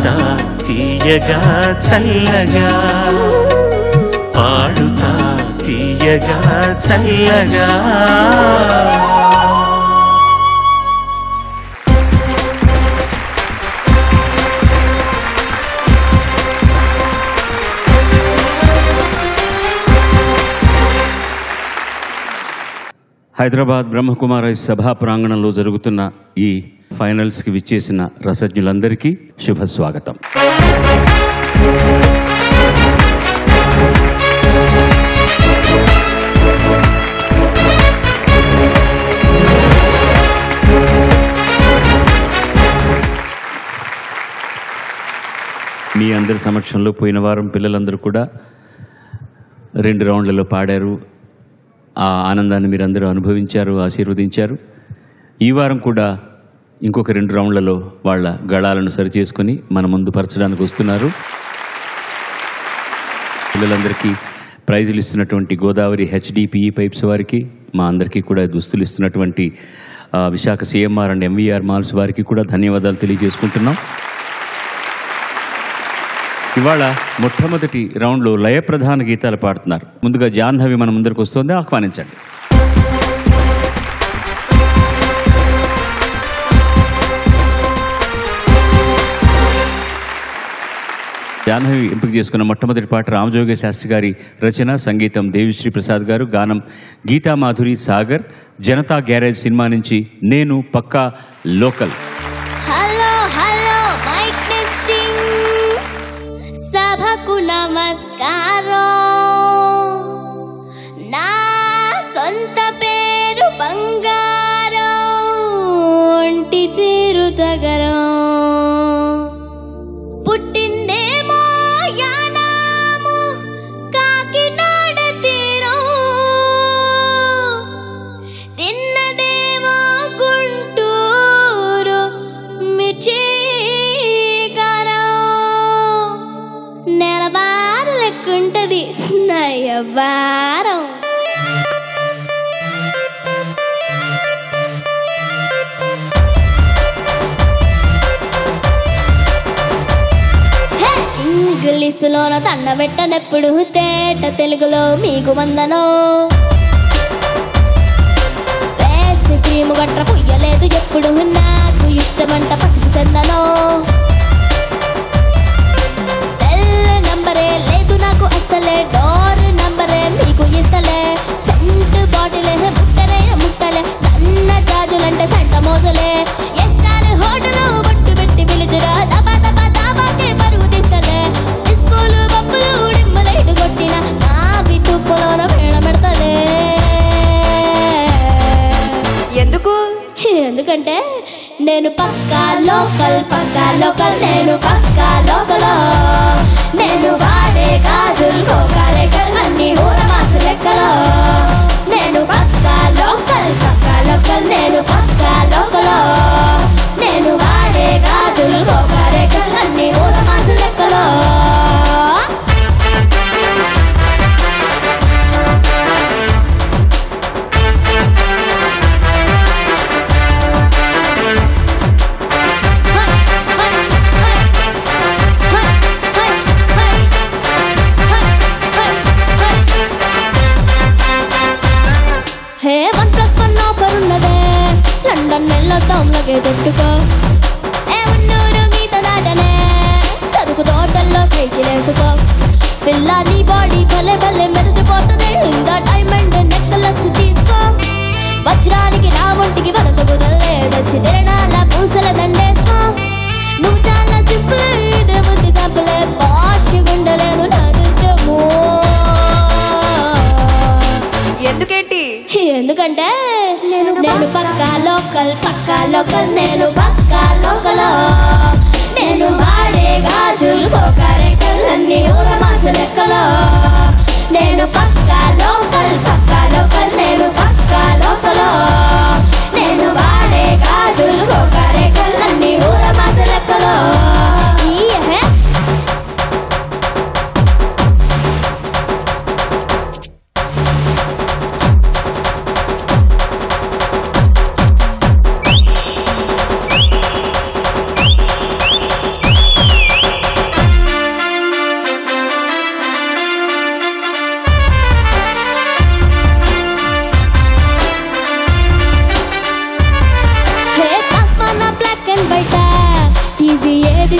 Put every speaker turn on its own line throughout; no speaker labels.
పాడుతా తీయగా చల్లగా పాడుతా తీయగా చల్లగా
హైదరాబాద్ బ్రహ్మకుమారి సభా ప్రాంగణంలో జరుగుతున్న ఈ ఫైనల్స్కి విచ్చేసిన రసజ్ఞులందరికీ శుభ స్వాగతం మీ అందరి సమక్షంలో పోయిన వారం పిల్లలందరూ కూడా రెండు రౌండ్లలో పాడారు ఆ ఆనందాన్ని మీరందరూ అనుభవించారు ఆశీర్వదించారు ఈ వారం కూడా ఇంకొక రెండు రౌండ్లలో వాళ్ళ గళాలను సరిచేసుకొని మన ముందు పరచడానికి వస్తున్నారు పిల్లలందరికీ ప్రైజులు ఇస్తున్నటువంటి గోదావరి హెచ్డిపిఈ పైప్స్ వారికి మా అందరికీ కూడా దుస్తులు ఇస్తున్నటువంటి ఆ, విశాఖ సిఎంఆర్ అండ్ ఎంవీఆర్ మాల్స్ వారికి కూడా ధన్యవాదాలు తెలియజేసుకుంటున్నాం ఇవాళ మొట్టమొదటి రౌండ్లో లయ ప్రధాన గీతాలు పాడుతున్నారు ముందుగా జాహ్నవి మన ముందరికి వస్తుంది ఆహ్వానించండి జాహ్నవి ఎంపిక చేసుకున్న మొట్టమొదటి పాట రామజోగ శాస్త్రి గారి రచన సంగీతం దేవిశ్రీ ప్రసాద్ గారు గానం గీతా మాధురి సాగర్ జనతా గ్యారేజ్ సినిమా నుంచి నేను Pakka Local
hello hello mic testing సభకు నమస్కారం నా సొంత పేరు బంగారం ఒంటి తీరు తగరం పుట్టిందేమో యానాము కాకినాడ తీరం తిన్నదేమో గుంటూరు మిర్చి కారం నెలవార లెక్కుంటది నయవారం హే! ఇంగ్లీషులోన దండ పెట్టనెప్పుడు తేట తెలుగులో మీకు వందనో వేసి క్రీము గట్ర పుయ్యలేదు ఎప్పుడు నాకు ఇష్టమంట పసుపు చందనో సెల్ నంబరే లేదు నాకు అసలే డోర్ నంబరే మీకు ఇస్తలే సెంట్ బాటిలే ముట్టలే ముట్టలే సన్న జాజులంటే సంట మోసలే ఎస్టార్ హోటల్ బొట్టు పెట్టి పిలుచురా దబా దబా దాబాకే పరుగు తీస్తలే స్కూలు బొబ్బులు డిమ్మలైట్ కొట్టిన నా వితుప్పులోన మేడ పెడతలే
ఎందుకు
ఎందుకంటే నేను పక్కా లోకల్ పక్కా లోకల్ నేను పక్కా లోకల్ నేను వాడే గాజులు కోకాలెక్కలు అన్ని ఊర మాసు లెక్కలో నేను పక్కా లోకల్ పక్కా లోకల్ నేను పక్కా లోకల్ నేను వాడే గాజులు కోకాలెక్కలు అన్ని ఊర మాసు లెక్కలో hey one plus one offer ఉన్నదే లండన్ వెళ్ళొద్దాం లగేజ్ ఎట్టుకో ఏ ఉన్నూరు గీత దాటనే సరుకు తోటల్లో సైకిల్ వేసుకో పిల్ల నీ బాడీ భలే భలే మెరిసిపోతుంది ఇంకా డైమండ్ నెక్లెస్ తీసుకో వజ్రానికి నా ఒంటికి వరస కుదరలేదొచ్చి తిరణాల పూసల దండేసుకో నువ్వు చాలా సింపుల్ ఇదే బుద్ధి సంపులే పాష్ గుండెలేదు నా సిస్టము
ఎందుకేంటి
ఎందుకంటే నేను నేను పక్కా లోకల్ పక్కా లోకల్ నేను పక్కా లోకల్ నేను వాడే గాజులు కోకారెక్కలన్నీ ఊర మాసు లెక్కలో నేను పక్కా లోకల్ పక్కా లోకల్ నేను పక్కా లోకల్ నేను వాడే గాజులు కోకారెక్కలన్నీ ఊర మాసు లెక్కలో ఈ హే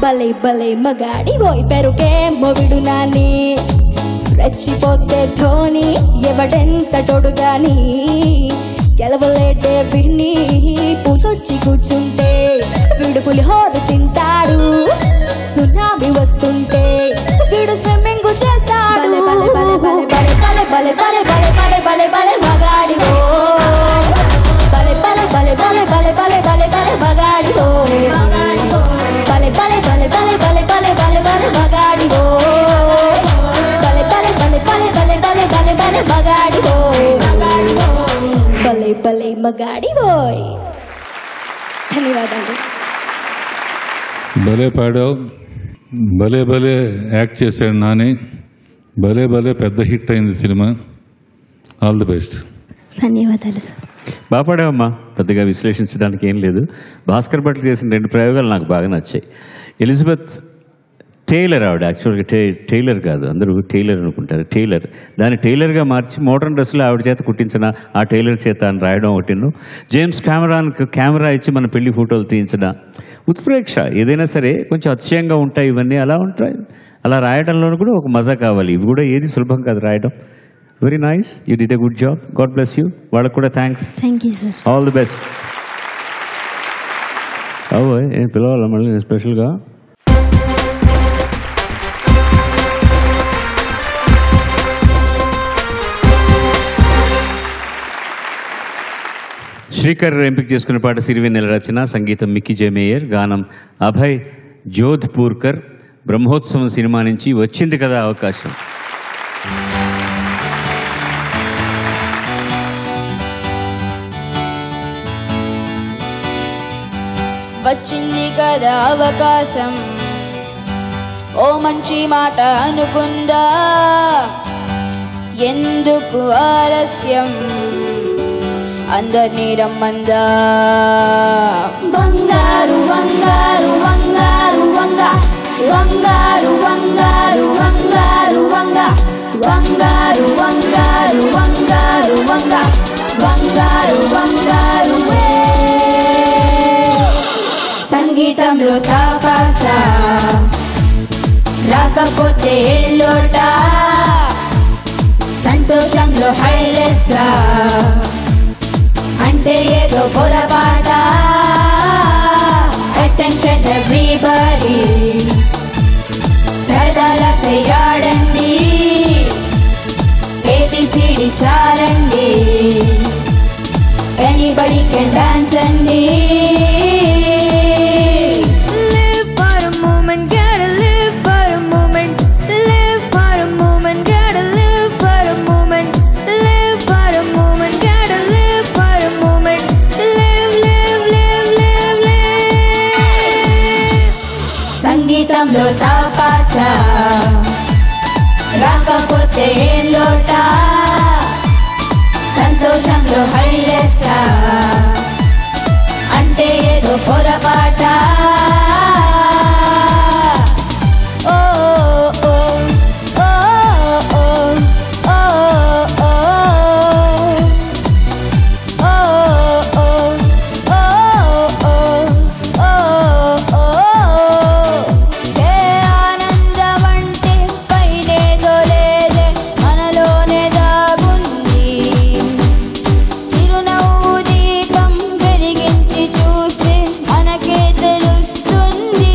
భలే భలే మగాడి పోయి పెరుగే మొగుడు నాని రెచ్చిపోతే ధోని ఎవడెంత తొడుగాని గెలవలేటే విని పులొచ్చి కూర్చుంటే వీడు పులిహోర తింటాడు సునామీ వస్తుంటే వీడు స్విమ్మింగ్ చేస్తాడు బలే బలే బలే బలే బలే బలే బలే బలే బలే బలే బలే మగాడి బలే బలే బలే బలే బలే బలే బలే బలే మగాడి బలే బలే బలే బలే బలే బలే బలే బలే మగాడి బలే బలే బలే బలే బలే బలే బలే బలే మగాడి భలే భలే మగాడి బోయ్ ధన్యవాదాలు
భలే పాడావు భలే భలే యాక్ట్ చేశాడు నాని భలే భలే పెద్ద హిట్ అయింది సినిమా ఆల్ ది బెస్ట్
ధన్యవాదాలు సార్
బాగా పాడావమ్మా పెద్దగా విశ్లేషించడానికి ఏం లేదు భాస్కర్ భట్లు చేసిన రెండు ప్రయోగాలు నాకు బాగా నచ్చాయి ఎలిజబెత్ టైలర్ ఆవిడ యాక్చువల్గా టే టైలర్ కాదు అందరూ టైలర్ అనుకుంటారు టైలర్ దాన్ని టైలర్గా మార్చి మోడర్న్ డ్రెస్సులు ఆవిడ చేత కుట్టించిన ఆ టైలర్ చేత అని రాయడం ఒకటిను జేమ్స్ కెమెరానికి కెమెరా ఇచ్చి మన పెళ్లి ఫోటోలు తీయించిన ఉత్ప్రేక్ష ఏదైనా సరే కొంచెం అతిశయంగా ఉంటాయి ఇవన్నీ అలా ఉంటాయి అలా రాయడంలో కూడా ఒక మజా కావాలి ఇవి కూడా ఏది సులభం కాదు రాయడం very nice you did a good job God bless you వాళ్ళకు కూడా thanks
thank you sir
all the best అవో ఏం పిలవాలా మళ్ళీ స్పెషల్గా శ్రీకర్ ఎంపిక చేసుకున్న పాట సిరివెన్నెల రచన సంగీతం మిక్కీ జే మేయర్ గానం అభయ్ జోధ్పూర్కర్ బ్రహ్మోత్సవం సినిమా నుంచి వచ్చింది కదా అవకాశం
వచ్చింది కదా అవకాశం ఓ మంచి మాట అనుకుందా ఎందుకు ఆలస్యం అందరినీ రమ్మందా బంగారు బంగారు బంగారు వంగ వంగారు వంగారు వంగారు వంగ వంగారు వంగారు వంగారు వంగ వంగారు వంగారు వే. సంగీతంలో సాకాస రాకపోతే లోట సంతోషంలో హైలెస్ అంటే ఏదో పొరపాట అటెన్షన్ ఎవ్రీబడి సరదాల చేయాడండి ఏబిసిడి చాలండి ఎనీబడి కెన్ డాన్స్ అండి
Live for a moment, gotta live for a moment. Live for a moment, gotta live for a moment. Live for a moment, gotta live for a moment. Live, live, live, live, live.
సంగీతంలో సాకాశ రాకపోతే ఏం లోట సంతోషంలో హైలెస్ అంటే ఏదో పొరపాట ఓ ఓ ఓ ఓ ఓ ఓ
ఏ ఆనందమంటే పైనేదో లేదే మనలోనే దాగుంది చిరునవ్వు దీపం వెలిగించి చూస్తే మనకే తెలుస్తుంది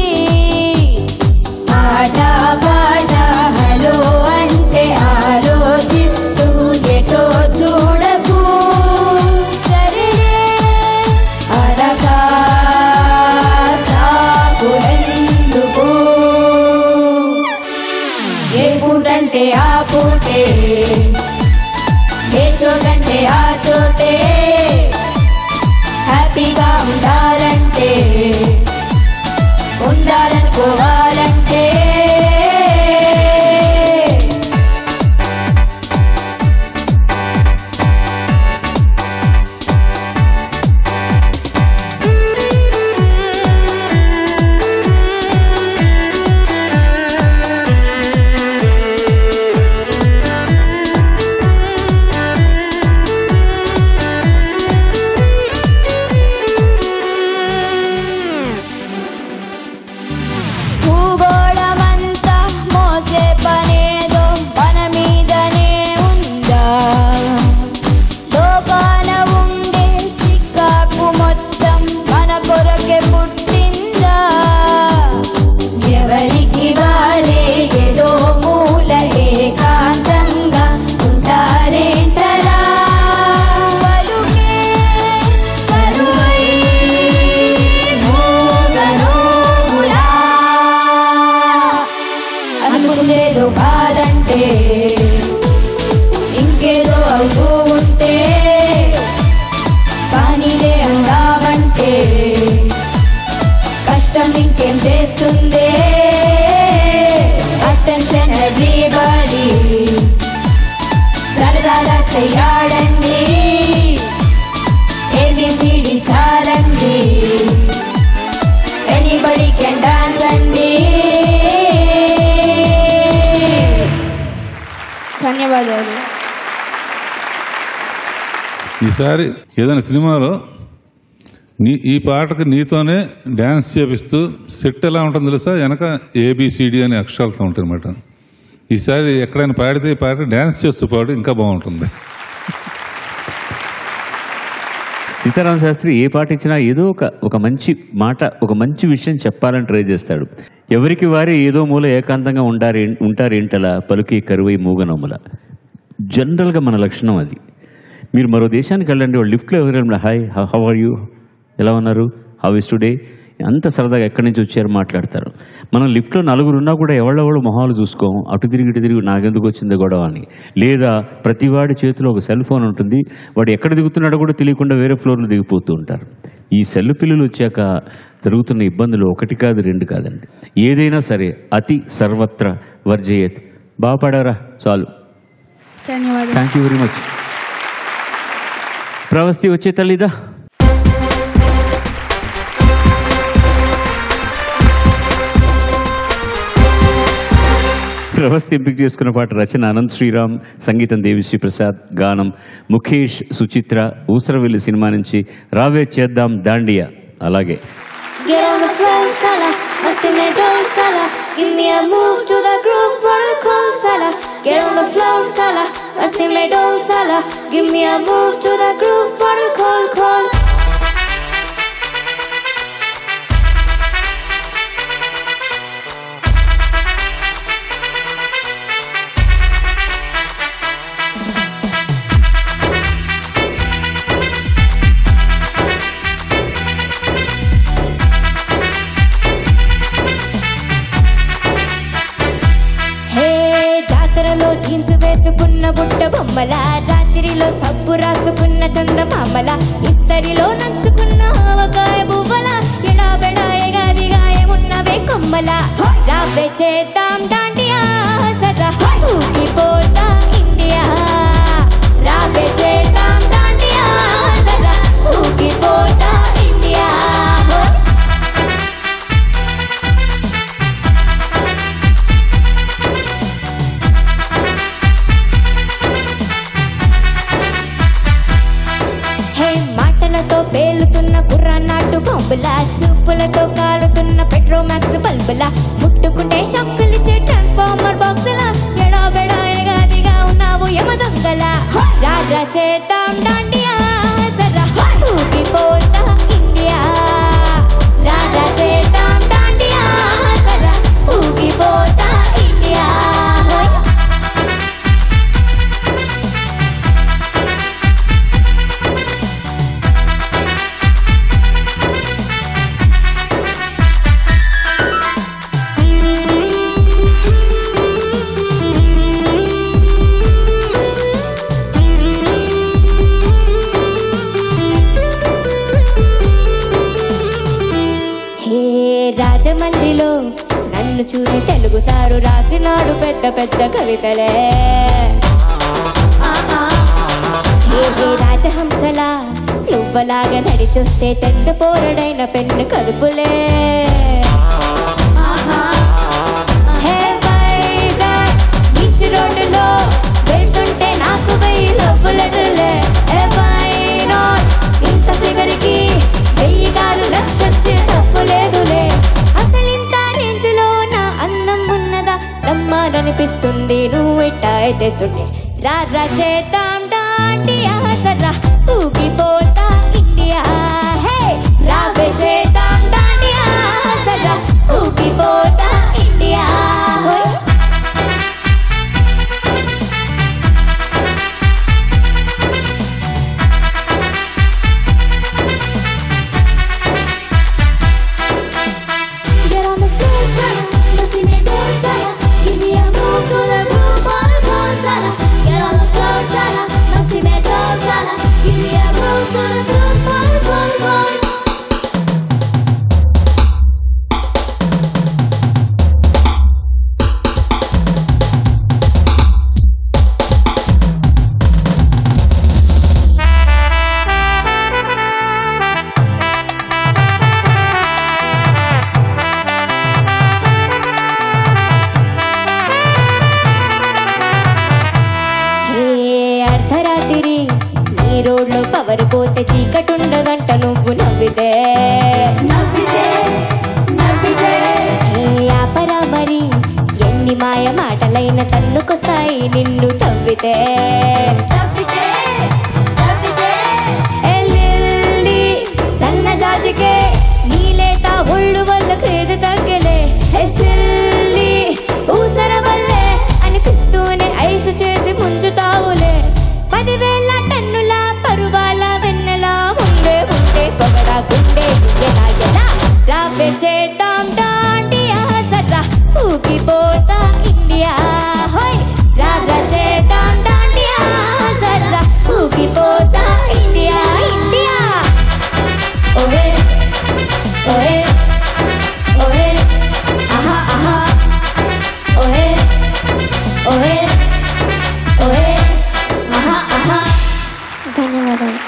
ఆట పాట హలో అంటే ఆలోచిస్తూ ఎటో చూడకు
సరిలే
అనగా సాకులెందుకు ఏ పూటంటే ఆ పూటే ఏ చోటంటే ఆ చోటే హ్యాపీగా ఉండాలంటే ఉండాలనుకోవాలంటే గుండెల్లో బాధంటే ఇంకేదో అవుతూ ఉంటే కానీలే అందామంటే కష్టం ఇంకేం చేస్తుందే అటెన్షన్ ఎవ్రీబడి సరదాగా చెయ్యాడండి ఏబిసిడి చాలండి ఎనీబడి కెన్ డాన్స్ అండి
ధన్యవాదాలు
ఈసారి ఏదైనా సినిమాలో నీ ఈ పాటకి నీతోనే డ్యాన్స్ చేపిస్తూ సెట్ ఎలా ఉంటుందో తెలుసా వెనక ఏబిసిడి అనే అక్షరాలతో ఉంటుంది అనమాట ఈసారి ఎక్కడైనా పాడితే ఈ పాట డ్యాన్స్ చేస్తూ పాడు ఇంకా బాగుంటుంది
సీతారామ శాస్త్రి ఏ పాట ఇచ్చినా ఏదో ఒక ఒక మంచి మాట ఒక మంచి విషయం చెప్పాలని ట్రై చేస్తాడు ఎవరికి వారే ఏదో మూల ఏకాంతంగా ఉంటారు ఉంటారు ఏంటలా పలుకి కరువై మూగనోముల జనరల్గా మన లక్షణం అది మీరు మరో దేశానికి వెళ్ళండి వాళ్ళు లిఫ్ట్లో ఎవరైనా హాయ్ హౌ ఆర్ యూ ఎలా ఉన్నారు హౌ ఇస్ టుడే అంత సరదాగా ఎక్కడి నుంచి వచ్చారు మాట్లాడతారు మనం లిఫ్ట్లో నలుగురు ఉన్నా కూడా ఎవళ్ళెవళ్ళు మొహాలు చూసుకోం అటు తిరిగి ఇటు తిరిగి నాకెందుకు వచ్చింది గొడవ అని లేదా ప్రతివాడి చేతిలో ఒక సెల్ ఫోన్ ఉంటుంది వాడు ఎక్కడ దిగుతున్నాడో కూడా తెలియకుండా వేరే ఫ్లోర్లో దిగిపోతూ ఉంటారు ఈ సెల్ పిల్లలు వచ్చాక జరుగుతున్న ఇబ్బందులు ఒకటి కాదు రెండు కాదండి ఏదైనా సరే అతి సర్వత్ర వర్జయత్ బాగా పాడారా చాలు
ధన్యవాదాలు
thank you very much Pravasti వచ్చే తల్లిదా ప్రవస్తి ఎంపిక చేసుకున్న పాట రచన అనంత్ శ్రీరామ్ సంగీతం దేవిశ్రీ ప్రసాద్ గానం ముఖేష్ సుచిత్ర ఊసరవెల్లి సినిమా నుంచి రావే చేద్దాం దాండియా అలాగే
Get on the floor, Salah. Must in door, Salah. Give me a move to the groove for the cold, Salah. Get on the floor, Salah. Must in door, Salah. Give me a move to the groove for the cold, cold. హే జాతరలో jeans వేసుకున్న బుట్ట బొమ్మల రాత్రిలో సబ్బు రాసుకున్న చందమామల ఇస్తరిలో నంచుకున్న ఆవకాయ బువ్వల ఎడాబెడా ఎగాదిగా ఏమున్నవే కొమ్మల రాబే చేద్దాం దాండియా సదా ఊగిపోతా ఇండియా రాబే చేద్దాం దాండియా సదా ఊగిపోతా ఇండియా హోయ్ హే మాటలతో పేలుతున్న కుర్రనాటు బాంబుల చూపులతో కాలుతున్న పెట్రోమాక్స్ బల్బుల ముట్టుకుంటే షాక్కులిచ్చే ట్రాన్స్ఫార్మర్ బాక్సుల ఎడా బెడా ఎగాదిగా ఉన్నావు యమ దొంగల రాజా చేద్దాం దాండియా సదా ఊగిపోతా ఇండియా రాజా చేద్దాం దాండియా సదా ఊగిపోతా ఇండియా హోయ్ హే రాజమండ్రిలో నన్ను చూసి తెలుగు సారు రాసినాడు పెద్ద పెద్ద కవితలే హే హే రాజహంసలా నువ్వలాగా నడిచొస్తే తెంత పోరడైన పెన్ను కదుపులే హే వైజాగ్ బీచ్ రోడ్డులో వెళ్తుంటే నాకు వెయ్యి లవ్వు లెటర్లే హే వై నాట్ ఇంత ఫిగర్కి వెయ్యి కాదు లక్షొచ్చే తప్పు లేదులే అసలు ఇంత రేంజ్లో నా అందం ఉన్నదా నమ్మాలనిపిస్తుంది నువ్వు ఇట్టా ఎత్తేస్తుంటే రా రా చేద్దాం డాండియా సరా ఊగిపోతా ఇండియా హే రావే చేద్దాం డాండియా సరా ఊగిపోతా ఇండియా హోయ్ Get on the floor, Sarah. Let's see me go, Sarah. Give me a move to నవ్వితే నవ్వితే ఏ ఆపరా మరి ఎన్ని మాయ మాటలైన తన్నుకొస్తాయి నిన్ను తవ్వితే తవ్వితే తవ్వితే ఎల్లి సన్న జాజికే నీలేత ఒళ్ళు వల్ల క్రేజ్ తగ్గలే హెసిల్లి ఊసర వల్లే అనిపిస్తూనే ఐసు చేసి ముంచుతావులే పదివేల టన్నుల పరువాల వెన్నెల ముందే ఉంటే పొగడా గుండె గుండెలాగలా రావే చేద్దాం డాండియా సదా ఊగిపోతా ఇండియా హోయ్ రాగా చేద్దాం డాండియా సదా ఊగిపోతా ఇండియా ఇండియా ఓహే ఓహే ఓహే ఆహా ఆహా ఓహే ఓహే ఓహే ఆహా ఆహా ధన్యవాదాలు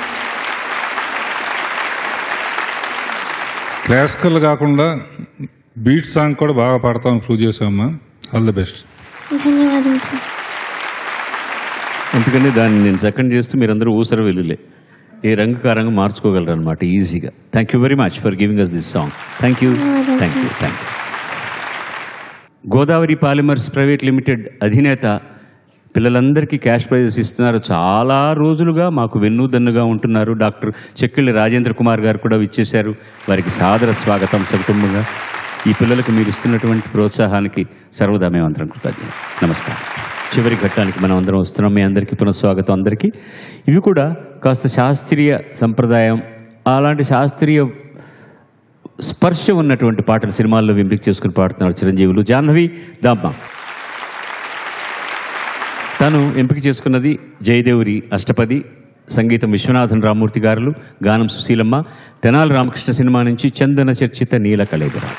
క్లాసికల్ కాకుండా బీట్ సాంగ్ కూడా బాగా పాడతామని ప్రూవ్ చేసామమ్మా ఆల్ ది బెస్ట్
ధన్యవాదాలు సార్
ఎందుకంటే దాన్ని నేను సెకండ్ చేస్తూ మీరందరూ ఊసర వెల్లులే ఏ రంగు ఆ రంగు మార్చుకోగలరు అనమాట ఈజీగా thank you very much for giving us this song thank you thank you thank you Godavari polymers private limited అధినేత పిల్లలందరికీ క్యాష్ ప్రైజెస్ ఇస్తున్నారు చాలా రోజులుగా మాకు వెన్నుదన్నుగా ఉంటున్నారు డాక్టర్ చెక్కిళ్ళి రాజేంద్ర కుమార్ గారు కూడా ఇచ్చేశారు వారికి సాదర స్వాగతం సకుటుంబంగా ఈ పిల్లలకు మీరు ఇస్తున్నటువంటి ప్రోత్సాహానికి సర్వదా మేమందరం కృతజ్ఞం నమస్కారం చివరి ఘట్టానికి మనం అందరం వస్తున్నాం మీ అందరికీ పునఃస్వాగతం అందరికీ ఇవి కూడా కాస్త శాస్త్రీయ సంప్రదాయం అలాంటి శాస్త్రీయ స్పర్శ ఉన్నటువంటి పాటలు సినిమాల్లో ఎంపిక చేసుకుని పాడుతున్నారు చిరంజీవులు జాహ్నవి దామ్మ తను ఎంపిక చేసుకున్నది జయదేవురి అష్టపది సంగీతం విశ్వనాథన్ రామూర్తి గారులు గానం సుశీలమ్మ తెనాలి రామకృష్ణ సినిమా నుంచి చందన చర్చిత నీల కళేబరా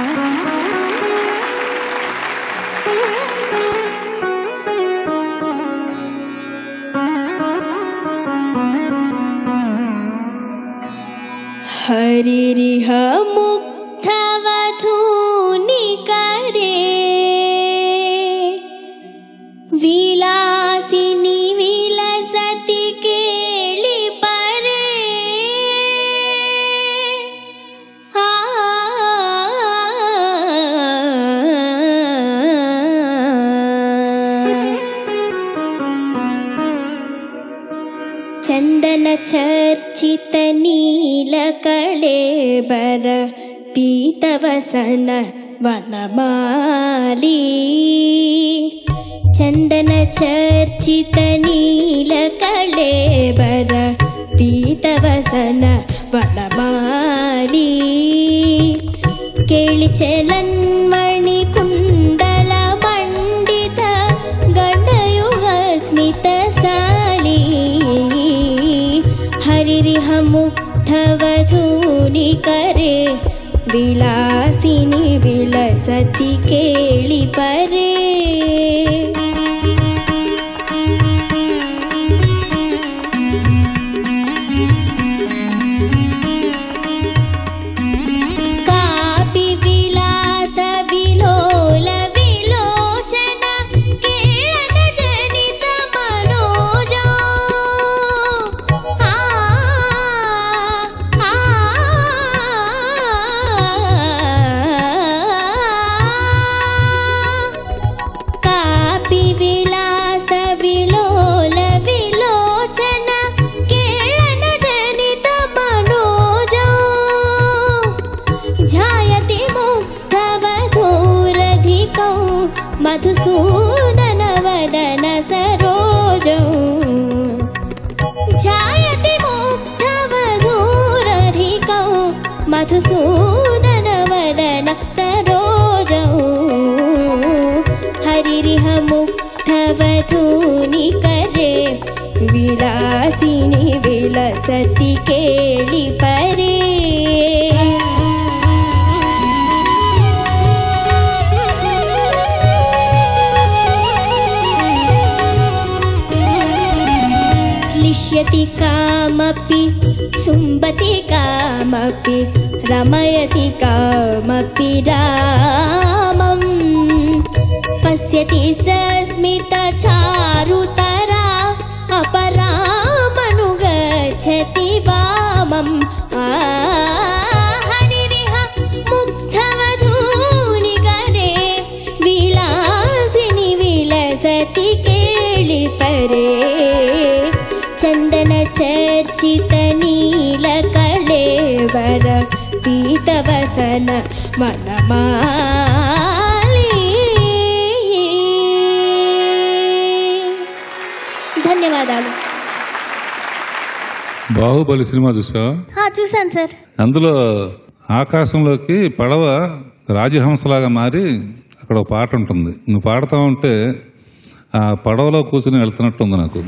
हरिरिह मुग्धवधूनि करे विलासिनि विलसति केळि परे आ ಚಂದನ ಚರ್ಚಿತ ನೀಲ ಕಳೇಬರ ಪೀತವಸನ ವನಮಾಲಿ ಚಂದನ ಚರ್ಚಿತ ನೀಲ ಕಳೇಬರ ಪೀತವಸನ ವನಮಾಲಿ ಕೇಳಿ ಚಲನ್ಮಣಿ ಕುಂಡಲ ಮಂಡಿತ ಗಣಯುಗ ಸ್ಮಿತ ಸಾಲಿ ಹರಿರಿಹ ಮುಗ್ಧವಧೂನಿ ಕರೆ ವಿಲಾಸಿನಿ ವಿಲಸತಿ ಕೇಳಿ ಪರೇ कापि विलास विलोल विलोचन केळन जनित मनोजो आ आ कापि विलास विलोल विलोचन केळन जनित मनोजो ध्यायति मुग्धवधूरधिकौ मधुसूदनवदन सरोजौ ध्यायति मुग्धवधूरधिकौ मधुसूदनवदन सरोजौ हरिरिह मुग्धवधूनि करे विलासिनि विलसति केळि परे श्लिष्यति कामपि चुम्बति कामपि रमयति कामपि रामम् पश्यति सस्मितचारुतरा अपरामनुगच्छति वामम् आ వనమాలి ధన్యవాదాలు
బాహుబలి సినిమా చూసావా
ఆ, చూశాను సార్
అందులో ఆకాశంలోకి పడవ రాజహంసలాగా మారి అక్కడ ఒక పాట ఉంటుంది నువ్వు పాడుతూ ఉంటే ఆ పడవలో కూర్చుని వెళ్తున్నట్టు ఉంది నాకు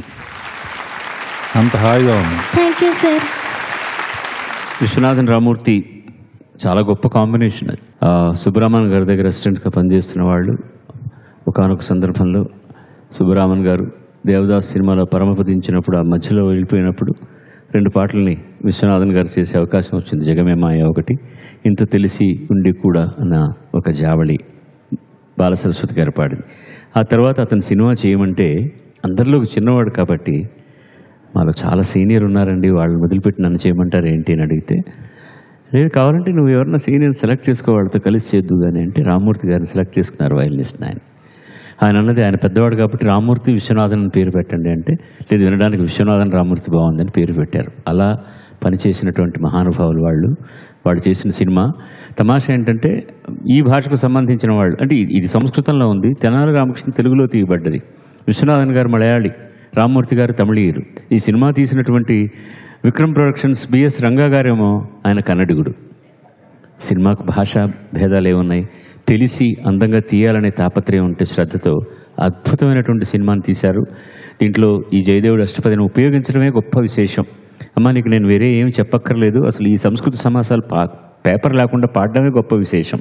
అంత హాయిగా ఉంది
thank you sir
Viswanathan Ramamurthy చాలా గొప్ప కాంబినేషన్ అది ఆ, సుబ్బరామన్ గారి దగ్గర అసిస్టెంట్గా పనిచేస్తున్న వాళ్ళు ఒకనొక సందర్భంలో సుబ్బరామన్ గారు దేవదాస్ సినిమాలో పరమపదించినప్పుడు ఆ మధ్యలో వెళ్ళిపోయినప్పుడు రెండు పాటల్ని విశ్వనాథన్ గారు చేసే అవకాశం వచ్చింది జగమే మాయ ఒకటి ఇంత తెలిసి ఉండి కూడా అన్న ఒక జావళి బాలసరస్వతి గారు పాడింది ఆ తర్వాత అతను సినిమా చేయమంటే అందరిలో ఒక చిన్నవాడు కాబట్టి మాలో చాలా సీనియర్ ఉన్నారండి వాళ్ళని వదిలిపెట్టి నన్ను చేయమంటారు ఏంటి అని అడిగితే లేదు కావాలంటే నువ్వు ఎవరన్నా సీనియర్ సెలెక్ట్ చేసుకో వాళ్ళతో కలిసి చేద్దు కానీ అంటే రామ్మూర్తి గారిని సెలెక్ట్ చేసుకున్నారు వైలినిస్ట్ ఆయన ఆయన అన్నది ఆయన పెద్దవాడు కాబట్టి రామ్మూర్తి విశ్వనాథన్ అని పేరు పెట్టండి అంటే లేదు వినడానికి విశ్వనాథన్ రామ్మూర్తి బాగుందని పేరు పెట్టారు అలా పనిచేసినటువంటి మహానుభావులు వాళ్ళు వాళ్ళు చేసిన సినిమా తమాషా ఏంటంటే ఈ భాషకు సంబంధించిన వాళ్ళు అంటే ఇది- ఇది సంస్కృతంలో ఉంది తెనాలి రామకృష్ణ తెలుగులో తీయబడ్డది విశ్వనాథన్ గారు మలయాళి రామ్మూర్తి గారు తమిళీయులు ఈ సినిమా తీసినటువంటి విక్రమ్ ప్రొడక్షన్స్ బిఎస్ రంగా గారేమో ఆయన కన్నడిగుడు సినిమాకు భాషా భేదాలు ఏమున్నాయి తెలిసి అందంగా తీయాలనే తాపత్రయం ఉంటే శ్రద్ధతో అద్భుతమైనటువంటి సినిమాని తీశారు దీంట్లో ఈ జయదేవుడు అష్టపదిని ఉపయోగించడమే గొప్ప విశేషం అమ్మా నీకు నేను వేరే ఏమి చెప్పక్కర్లేదు అసలు ఈ సంస్కృత సమాసాలు పా పేపర్ లేకుండా పాడడమే గొప్ప విశేషం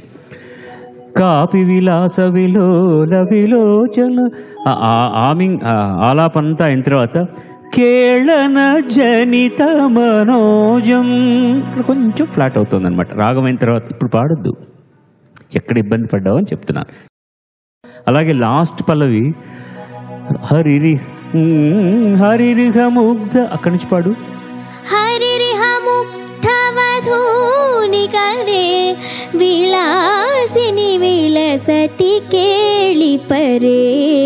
కాపి విలాస విలోల విలోచన ఆ- ఆ- ఆమింగ్ ఆ ఆలాపంతా అయిన తర్వాత కేళన జనిత మనోజం ఇక్కడ కొంచెం ఫ్లాట్ అవుతుంది అనమాట రాగం అయిన తర్వాత ఇప్పుడు పాడొద్దు ఎక్కడ ఇబ్బంది పడ్డావు అని చెప్తున్నాను అలాగే లాస్ట్ పల్లవి హరిరి ఉమ్, హరిరిహ ముగ్ధ అక్కడి నుంచి పాడు
హరిరిహ ముగ్ధవధూని కరే విలాసిని విలసతి కేళి పరే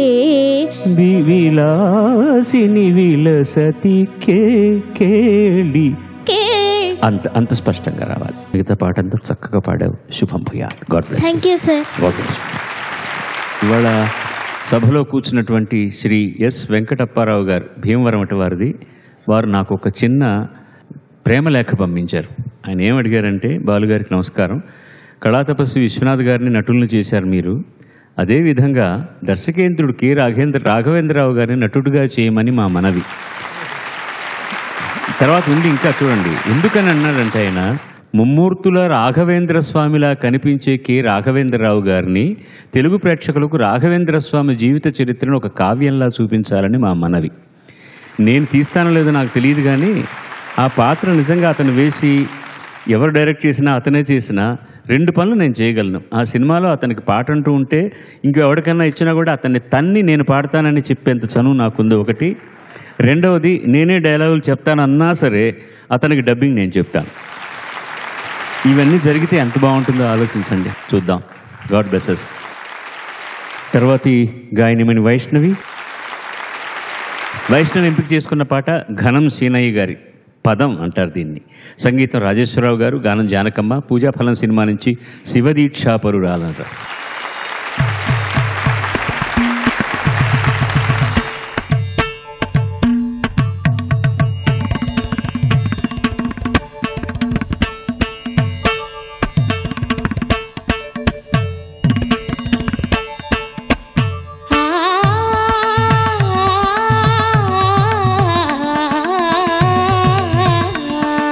వి- విలాసిని విలసతి కే కేళి
కే
అంత అంత స్పష్టంగా రావాలి మిగతా పాట అంతా చక్కగా పాడావు శుభం భూయా God bless
thank you sir
okay ఇవాళ సభలో కూర్చున్నటువంటి శ్రీ ఎస్ వెంకటప్పారావు గారు భీమవరం అటు వారిది వారు నాకు ఒక చిన్న ప్రేమ లేఖ పంపించారు ఆయన ఏం అడిగారంటే బాలుగారికి నమస్కారం కళాతపస్వి విశ్వనాథ్ గారిని నటులను చేశారు మీరు అదేవిధంగా దర్శకేంద్రుడు కె రాఘవేంద్ర రాఘవేంద్రరావు గారిని నటుడుగా చేయమని మా మనవి తర్వాత ఉంది ఇంకా చూడండి ఎందుకని అన్నాడంటే ఆయన ముమ్మూర్తుల రాఘవేంద్ర స్వామిలా కనిపించే కె రాఘవేంద్రరావు గారిని తెలుగు ప్రేక్షకులకు రాఘవేంద్ర స్వామి జీవిత చరిత్రను ఒక కావ్యంలా చూపించాలని మా మనవి నేను తీస్తానో లేదో నాకు తెలియదు కానీ ఆ పాత్ర నిజంగా అతను వేసి ఎవరు డైరెక్ట్ చేసినా అతనే చేసినా రెండు పనులు నేను చేయగలను ఆ సినిమాలో అతనికి పాట అంటూ ఉంటే ఇంకెవరికైనా ఇచ్చినా కూడా అతన్ని తన్ని నేను పాడతానని చెప్పేంత చనువు నాకుంది ఒకటి రెండవది నేనే డైలాగులు చెప్తానన్నా సరే అతనికి డబ్బింగ్ నేను చెప్తాను ఇవన్నీ జరిగితే ఎంత బాగుంటుందో ఆలోచించండి చూద్దాం గాడ్ బ్లెసెస్ తర్వాతి గాయనిమని వైష్ణవి వైష్ణవి ఎంపిక చేసుకున్న పాట ఘనం సీనయ్య గారి పదం అంటారు దీన్ని సంగీతం రాజేశ్వరరావు గారు గానం జానకమ్మ పూజాఫలం సినిమా నుంచి శివదీక్షాపరురాలంటారు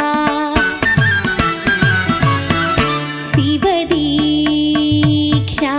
శివదీక్ష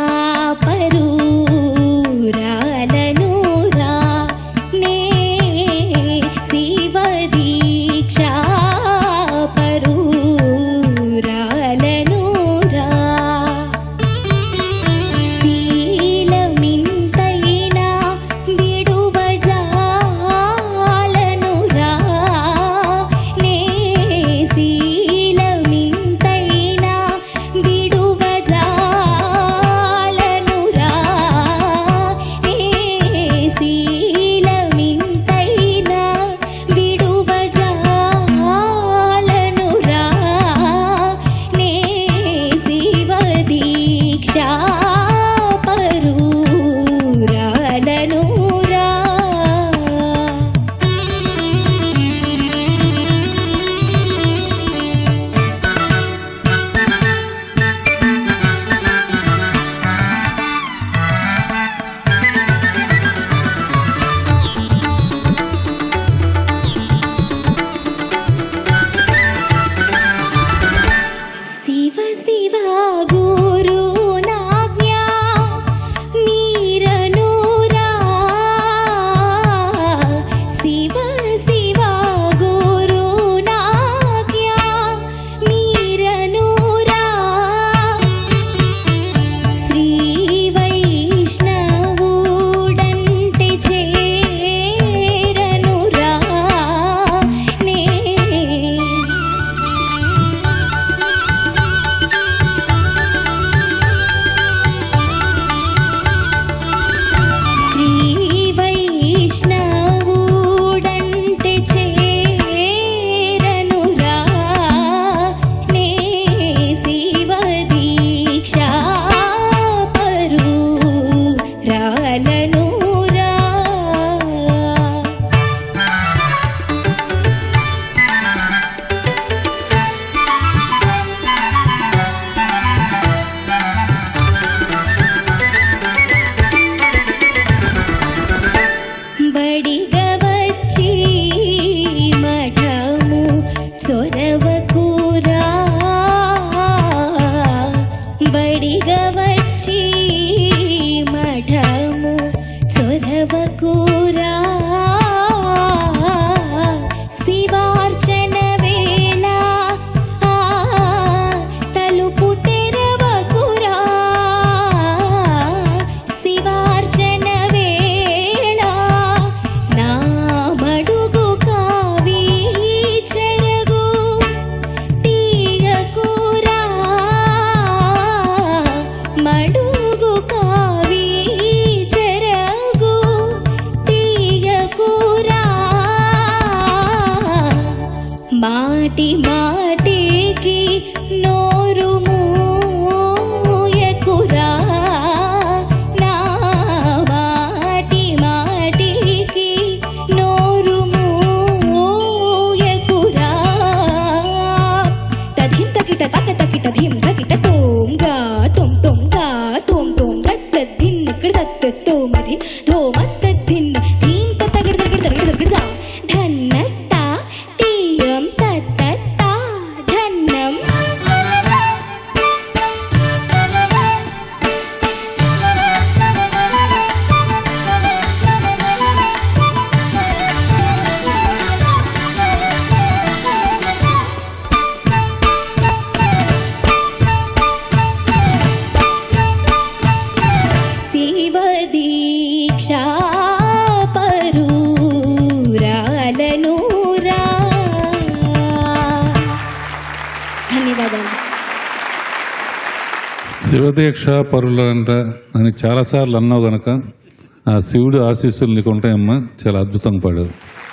శివదీక్ష పరులంట అని చాలాసార్లు అన్నావు గనక ఆ శివుడు ఆశీస్సులు నీకు ఉంటాయమ్మా చాలా అద్భుతంగా పాడావు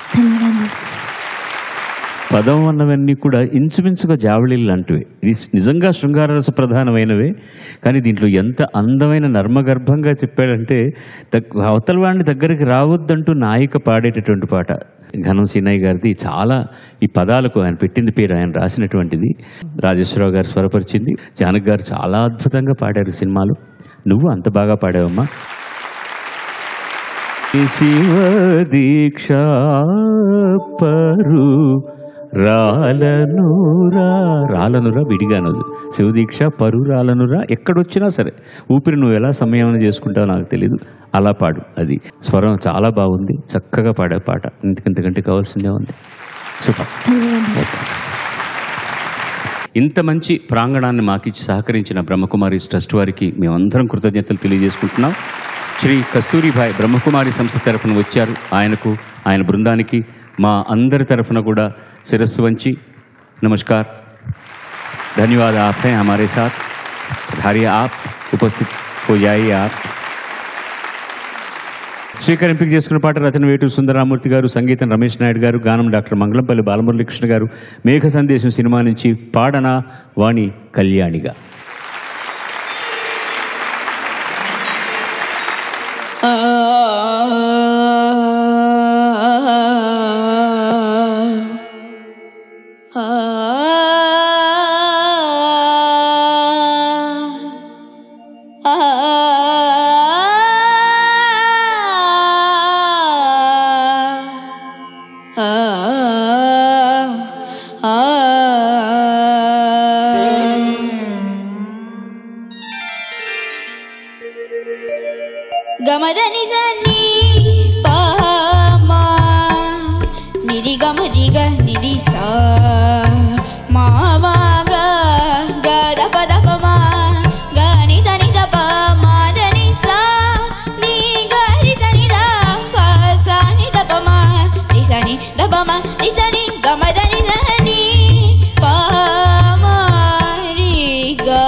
పదం అన్నవన్నీ కూడా ఇంచుమించుగా జావళీలు లాంటివి ఇది నిజంగా శృంగారరస ప్రధానమైనవే కానీ దీంట్లో ఎంత అందమైన నర్మగర్భంగా చెప్పాడంటే దగ్- అవతల వాడిని దగ్గరికి రావద్దంటూ నాయిక పాడేటటువంటి పాట ఘనం సీనయ్య గారిది చాలా ఈ పదాలకు ఆయన పెట్టింది పేరు ఆయన రాసినటువంటిది రాజేశ్వరరావు గారు స్వరపరిచింది జానక్ గారు చాలా అద్భుతంగా పాడారు సినిమాలో నువ్వు అంత బాగా పాడావమ్మా శివ దీక్ష పరు రాలనురా రాలనురా విడిగానదు శివదీక్ష పరు రాలనురా ఎక్కడొచ్చినా సరే ఊపిరి నువ్వు ఎలా సంయమనం చేసుకుంటావో నాకు తెలియదు అలా పాడు అది స్వరం చాలా బాగుంది చక్కగా పాడే పాట ఇంతకంతకంటే కావాల్సిందే ఉంది సూపర్ ఇంత మంచి ప్రాంగణాన్ని మాకిచ్చి సహకరించిన బ్రహ్మకుమారి ట్రస్ట్ వారికి మేమందరం కృతజ్ఞతలు తెలియజేసుకుంటున్నాం శ్రీ కస్తూరిభాయ్ బ్రహ్మకుమారి సంస్థ తరఫున వచ్చారు ఆయనకు ఆయన బృందానికి మా అందరి తరఫున కూడా శిరస్సు వంచి నమస్కార్ धन्यवाद आप हैं हमारे साथ धारिए आप उपस्थित हो जाइए आप శ్రీకర్ ఎంపిక చేసుకున్న పాట రచన వేటు సుందరామూర్తి గారు సంగీతం రమేష్ నాయుడు గారు గానం డాక్టర్ మంగళంపల్లి బాలమురళీకృష్ణ గారు మేఘ సందేశం సినిమా నుంచి పాడన వాణి కళ్యాణిగా
గమదని సన్ని పామా నిరి గమ నిగ నిరి సా మామాగ గద పద పమా గని దని దప మాదని సా నీ గరి సని ద ప సా ని దప మా ని సని దప మా ని సని గమదని సని పామా రి గా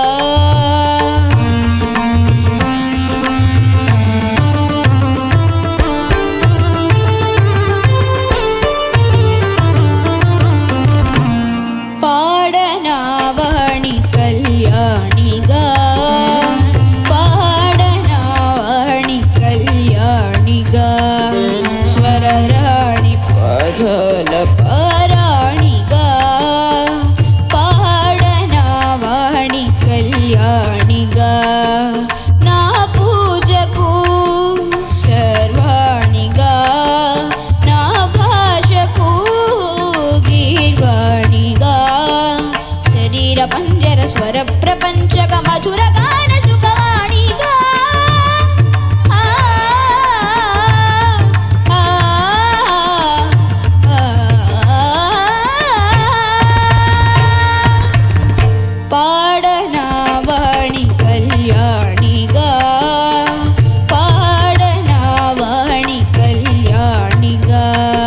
పాడనావాణి కళ్యాణిగా పాడనావాణి కళ్యాణిగా స్వరరాణి పదల పరాణిగా పాడనావాణి కళ్యాణిగా నా పూజకు సర్వాణిగా నా భాషకు గీర్వాణిగా శరీర పంజర స్వర ప్రపంచక మధుర గాన సుఖవాణిగా ఆ, ఆ, ఆ, పాడనావాణి కళ్యాణిగా పాడనావాణి కళ్యాణిగా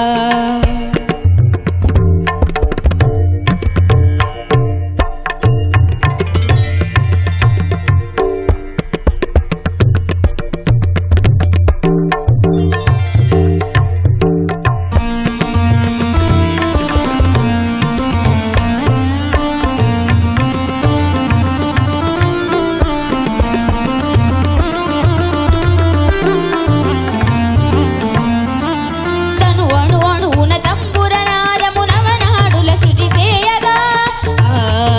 తను అణు అణువున తంబుర నాదము నవనాడుల శృతి చేయగా ఆ,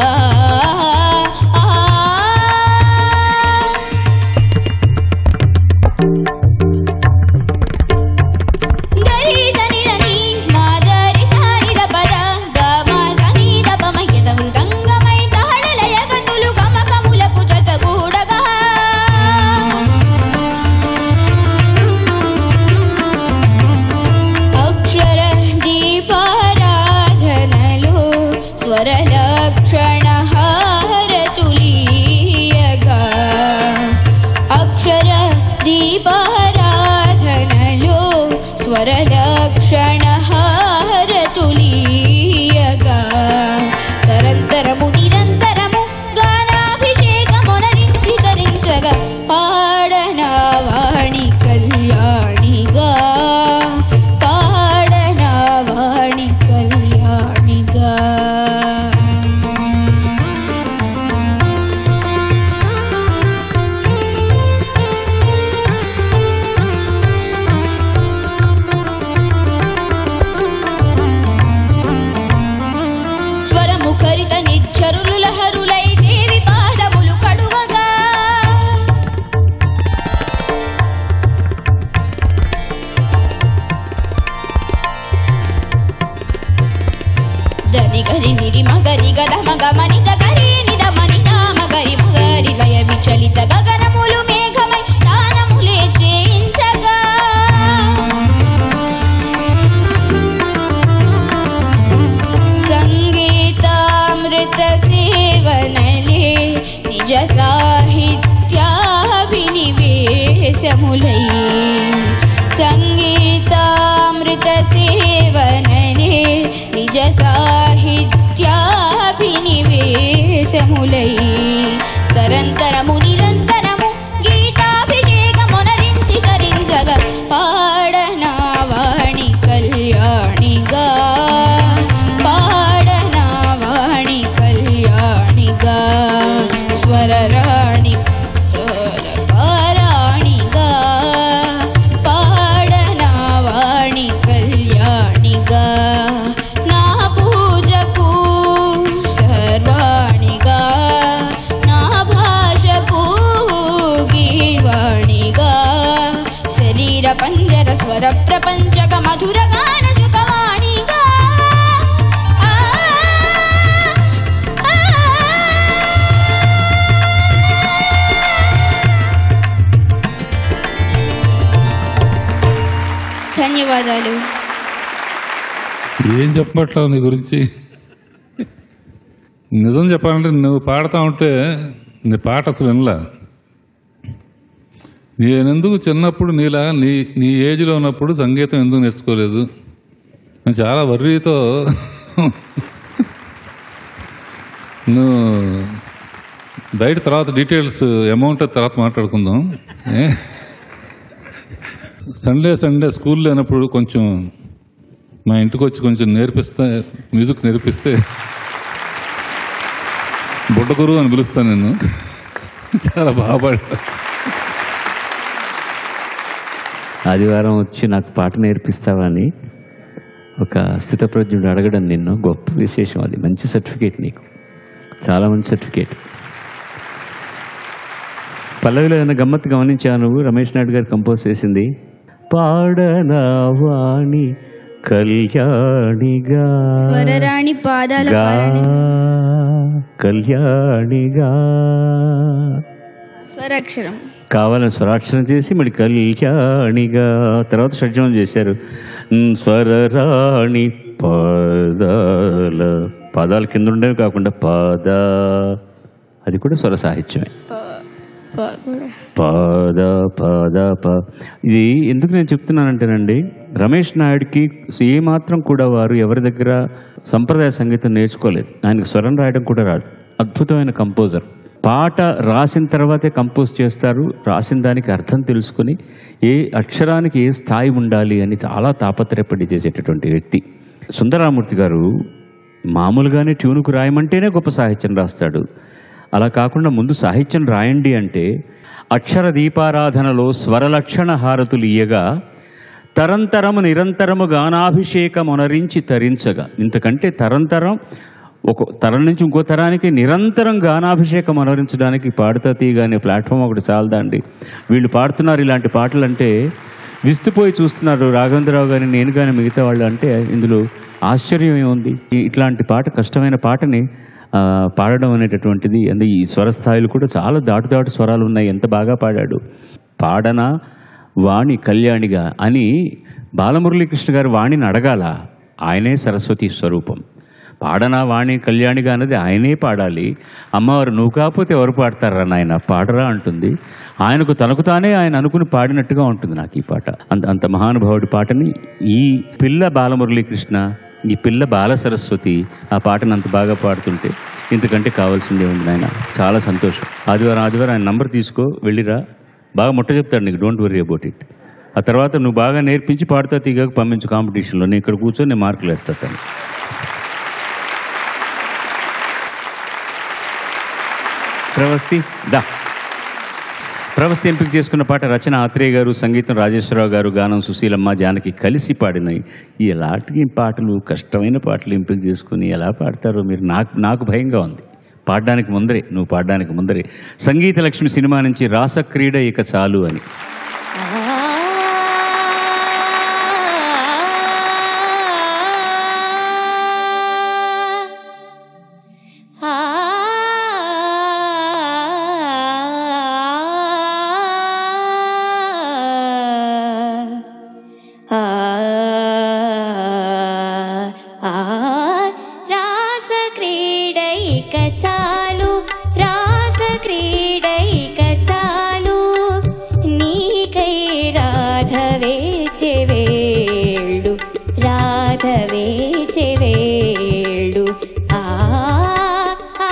ఆ, గరి సని దని మాదరి సాని ద పద గమ సని ద పమ యద మృదంగమై తాళలయ గతులు గమకములకు జతగూడగా అక్షర దీపారాధనలో స్వరలక్షణ హారతులీయగా అక్షర దీపారాధనలో స్వరలక్షణ హారతులీయగా తరంతరము నిరంతరము గానాభిషేకమునరించి వేషములై సంగీతామృత సేవననే నిజ సాహిత్యాభినివేశములై తరంతరము నిరంతరము గీతాభిషేకమునరించి తరించగ పాడనా వాణి కళ్యాణిగా పాడనా వాణి కళ్యాణిగా స్వరరాణి తోల పారాణిగా పాడనా వాణి కళ్యాణిగా నా పూజకు సర్వాణిగా నా భాషకు గీర్వాణిగా శరీర పంజర స్వర ప్రపంచక మధుర గాన సుఖవాణిగా ఆ, ఆ, ధన్యవాదాలు
ఏం చెప్పట్లేవు నీ గురించి నిజం చెప్పాలంటే నువ్వు పాడుతూ ఉంటే నీ పాట అసలు వినలా నేనెందుకు చిన్నప్పుడు నీలా నీ నీ ఏజ్లో ఉన్నప్పుడు సంగీతం ఎందుకు నేర్చుకోలేదు నేను చాలా వర్రీతో నువ్వు బయట తర్వాత డీటెయిల్స్ అమౌంట్ తర్వాత మాట్లాడుకుందాం ఏ? సండే సండే స్కూల్ లేనప్పుడు కొంచెం మా ఇంటికి వచ్చి కొంచెం నేర్పిస్తే మ్యూజిక్ నేర్పిస్తే బుడ్డగురు అని పిలుస్తాను నేను చాలా బాగా పాడా
ఆదివారం వచ్చి నాకు పాట నేర్పిస్తావా అని ఒక స్థితప్రజ్ఞుడు అడగడం నిన్ను గొప్ప విశేషం అది మంచి సర్టిఫికేట్ నీకు చాలా మంచి సర్టిఫికేట్ పల్లవిలో ఏదైనా గమ్మత్తు గమనించావు నువ్వు రమేష్ నాయుడు గారు కంపోజ్ చేసింది పాడనా వాణి కళ్యాణిగా
స్వరరాణి పాదాల
గా
పారాణి
కళ్యాణిగా
స్వరాక్షరం
కావాలని స్వరాక్షరం చేసి మళ్ళీ కళ్యాణిగా తర్వాత షడ్జనం చేశారు ఉమ్, స్వరరాణి పాదాల పాదాల కింద ఉండేవి కాకుండా పాద అది కూడా స్వర సాహిత్యమే
ప కూడా
పాద పాద ప ఇది ఎందుకు నేను చెప్తున్నానంటేనండి రమేష్ నాయుడికి ఏమాత్రం కూడా వారు ఎవరి దగ్గర సంప్రదాయ సంగీతం నేర్చుకోలేదు ఆయనకు స్వరం రాయడం కూడా రాదు అద్భుతమైన కంపోజర్ పాట రాసిన తర్వాతే కంపోజ్ చేస్తారు రాసిన దానికి అర్థం తెలుసుకొని ఏ అక్షరానికి ఏ స్థాయి ఉండాలి అని చాలా తాపత్రయపడి చేసేటటువంటి వ్యక్తి సుందరామూర్తి గారు మామూలుగానే ట్యూన్కు రాయమంటేనే గొప్ప సాహిత్యం రాస్తాడు అలా కాకుండా ముందు సాహిత్యం రాయండి అంటే అక్షర దీపారాధనలో స్వరలక్షణ హారతులు ఇయ్యగా తరంతరము నిరంతరము గానాభిషేకమునరించి తరించగా ఇంతకంటే తరంతరం ఒక తరం నుంచి ఇంకో తరానికి నిరంతరం గానాభిషేకం అనరించడానికి పాడుతా తీయగా అనే ప్లాట్ఫామ్ ఒకటి చాలదండి వీళ్ళు పాడుతున్నారు ఇలాంటి పాటలు అంటే విస్తుపోయి చూస్తున్నారు రాఘవేంద్రరావు గారిని నేను కానీ మిగతా వాళ్ళు అంటే ఇందులో ఆశ్చర్యం ఏముంది ఈ- ఇట్లాంటి పాట కష్టమైన పాటని ఆ, పాడడం అనేటటువంటిది అంటే ఈ స్వరస్థాయిలు కూడా చాలా దాటు దాటు స్వరాలు ఉన్నాయి ఎంత బాగా పాడాడు పాడన వాణి కళ్యాణిగా అని బాలమురళీకృష్ణ గారు వాణిని అడగాల ఆయనే సరస్వతి స్వరూపం పాడనా వాణి కళ్యాణిగా అన్నది ఆయనే పాడాలి అమ్మవారు నువ్వు కాకపోతే ఎవరు పాడతారా నాయన పాడరా అంటుంది ఆయనకు తనకు తానే ఆయన అనుకుని పాడినట్టుగా ఉంటుంది నాకు ఈ పాట అంత అంత మహానుభావుడి పాటని ఈ పిల్ల బాలమురళీకృష్ణ ఈ పిల్ల బాల సరస్వతి ఆ పాటను అంత బాగా పాడుతుంటే ఇంతకంటే కావాల్సిందే ఉంది నాయన చాలా సంతోషం ఆదివారం ఆదివారం ఆయన నంబర్ తీసుకో వెళ్ళిరా బాగా ముట్ట చెప్తాడు నీకు డోంట్ వరీ అబౌట్ ఇట్ ఆ తర్వాత నువ్వు బాగా నేర్పించి పాడుతా తీగకు పంపించు కాంపిటీషన్లో నేను ఇక్కడ కూర్చొని నేను మార్కులు వేస్తాను ప్రవస్తి దా ప్రవస్తి ఎంపిక చేసుకున్న పాట రచన ఆత్రేయ గారు సంగీతం రాజేశ్వరరావు గారు గానం సుశీలమ్మ జానకి కలిసి పాడినాయి ఎలాంటి పాటలు కష్టమైన పాటలు ఎంపిక చేసుకుని ఎలా పాడతారో మీరు నాకు నాకు భయంగా ఉంది పాడడానికి ముందరే నువ్వు పాడడానికి ముందరే సంగీత లక్ష్మి సినిమా నుంచి రాసక్రీడ ఇక చాలు అని
రాస క్రీడైక చాలు రాస క్రీడైక చాలు నీ వేచెవేళ్ళు ఆ ఆ,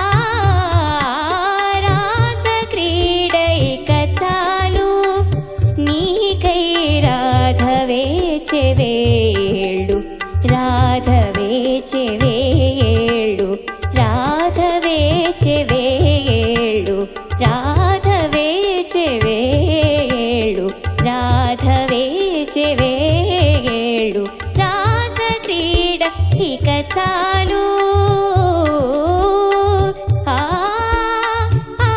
రాస క్రీడ ఇక చాలు నీకై రాధ వేచెవేళ్ళు రాధ వేచెవేళ్ళు రాధ వేచెవేళ్ళు రాధ వేచెవేళ్ళు రాధ వేచెవేళ్ళు రాస క్రీడ ఇక చాలు ఆ ఆ,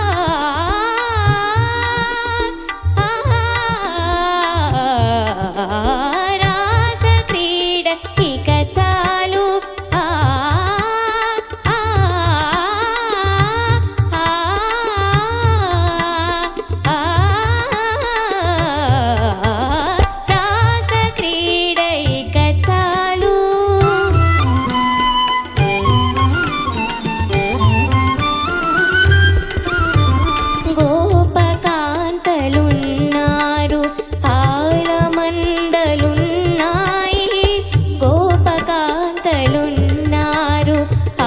రాస క్రీడ ఇక చాలు ఆ ఆ ఆ రాస క్రీడ ఇక చాలు గోపకాంతలున్నారు ఆలమందలున్నాయి గోపకాంతలున్నారు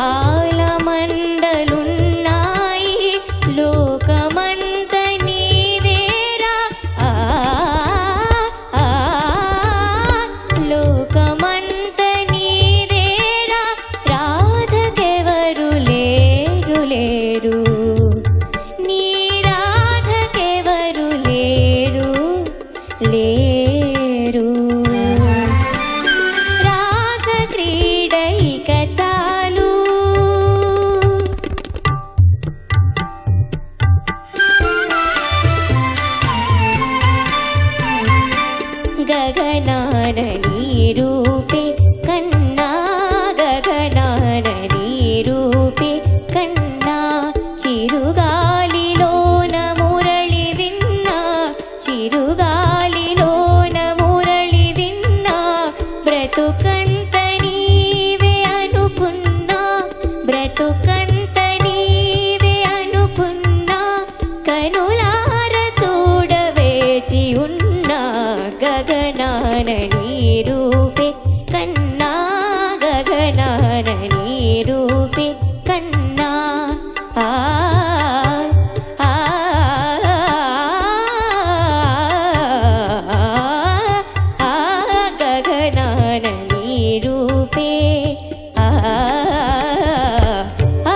ఆలమందలున్నాయి లోకమంత నీవేరా ఆ ఆ, లోకమంత నీదేరా రాధకెవరు లేరు లేరు నీ రాధకెవరు లేరు లేరు రాస క్రీడ ఇక చాలు గగనాన నీరూపే కన్నా గగనాన నీరూపే కన్నా చిరుగాలిలోన మురళి విన్నా చిరుగాలిలోన మురళి విన్నా బ్రతుకంత నీవే అనుకున్నా బ్రతుకంత నీవే అనుకున్నా కనులార చూడవేచి ఉన్నా గగనాన నీరూపే కన్నా గగనాన నీరూపే కన్నా ఆ ఆ, ఆ, గగనాన నీరూపే ఆ ఆ,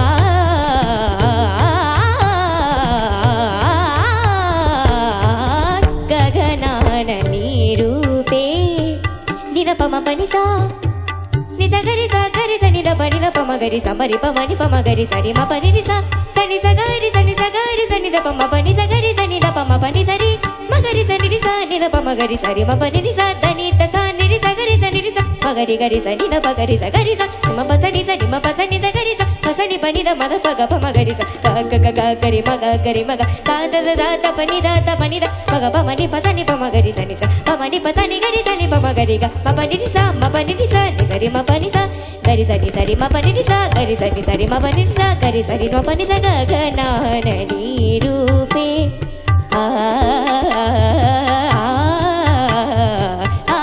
గగనాన నీరూపే నిరపమ పనిసా నిజ గరి స గరి స నిద పని ద పమ గరి స మరి పమ ని పమ గరి సరి మ పని ని స సని స గరి సని స గరి స నిద పమ పని స గరి స నిద పమ పని సరి మ గరి స నిరి స నిద పమ గరి సరి మ పని ని స దని ద స నిరి స గరి స నిరి స మ గరి గరి స నిద ప గరి స గరి స మ ప స ని స ని మ ప స ని ద గరి స ప స ని ప ని ద మ ద ప గ ప మ గరి స క గ గ గ గరి మ గ గరి మ గ త ద ద ద త ప ని ద త ప ని ద మ గ ప మ ని ప స ని ప మ గరి స ని స ప మ ని ప స ని గరి స ని ప మ గరి గ మ ప ని ని స మ ప ని ని స ని స రి మ ప ని స గరి స ని స రి మ ప ని ని స గరి స ని స రి మ ప ని ని స గరి స రి మ ప ని స గ గ న న ని రూపే ఆ ఆ ఆ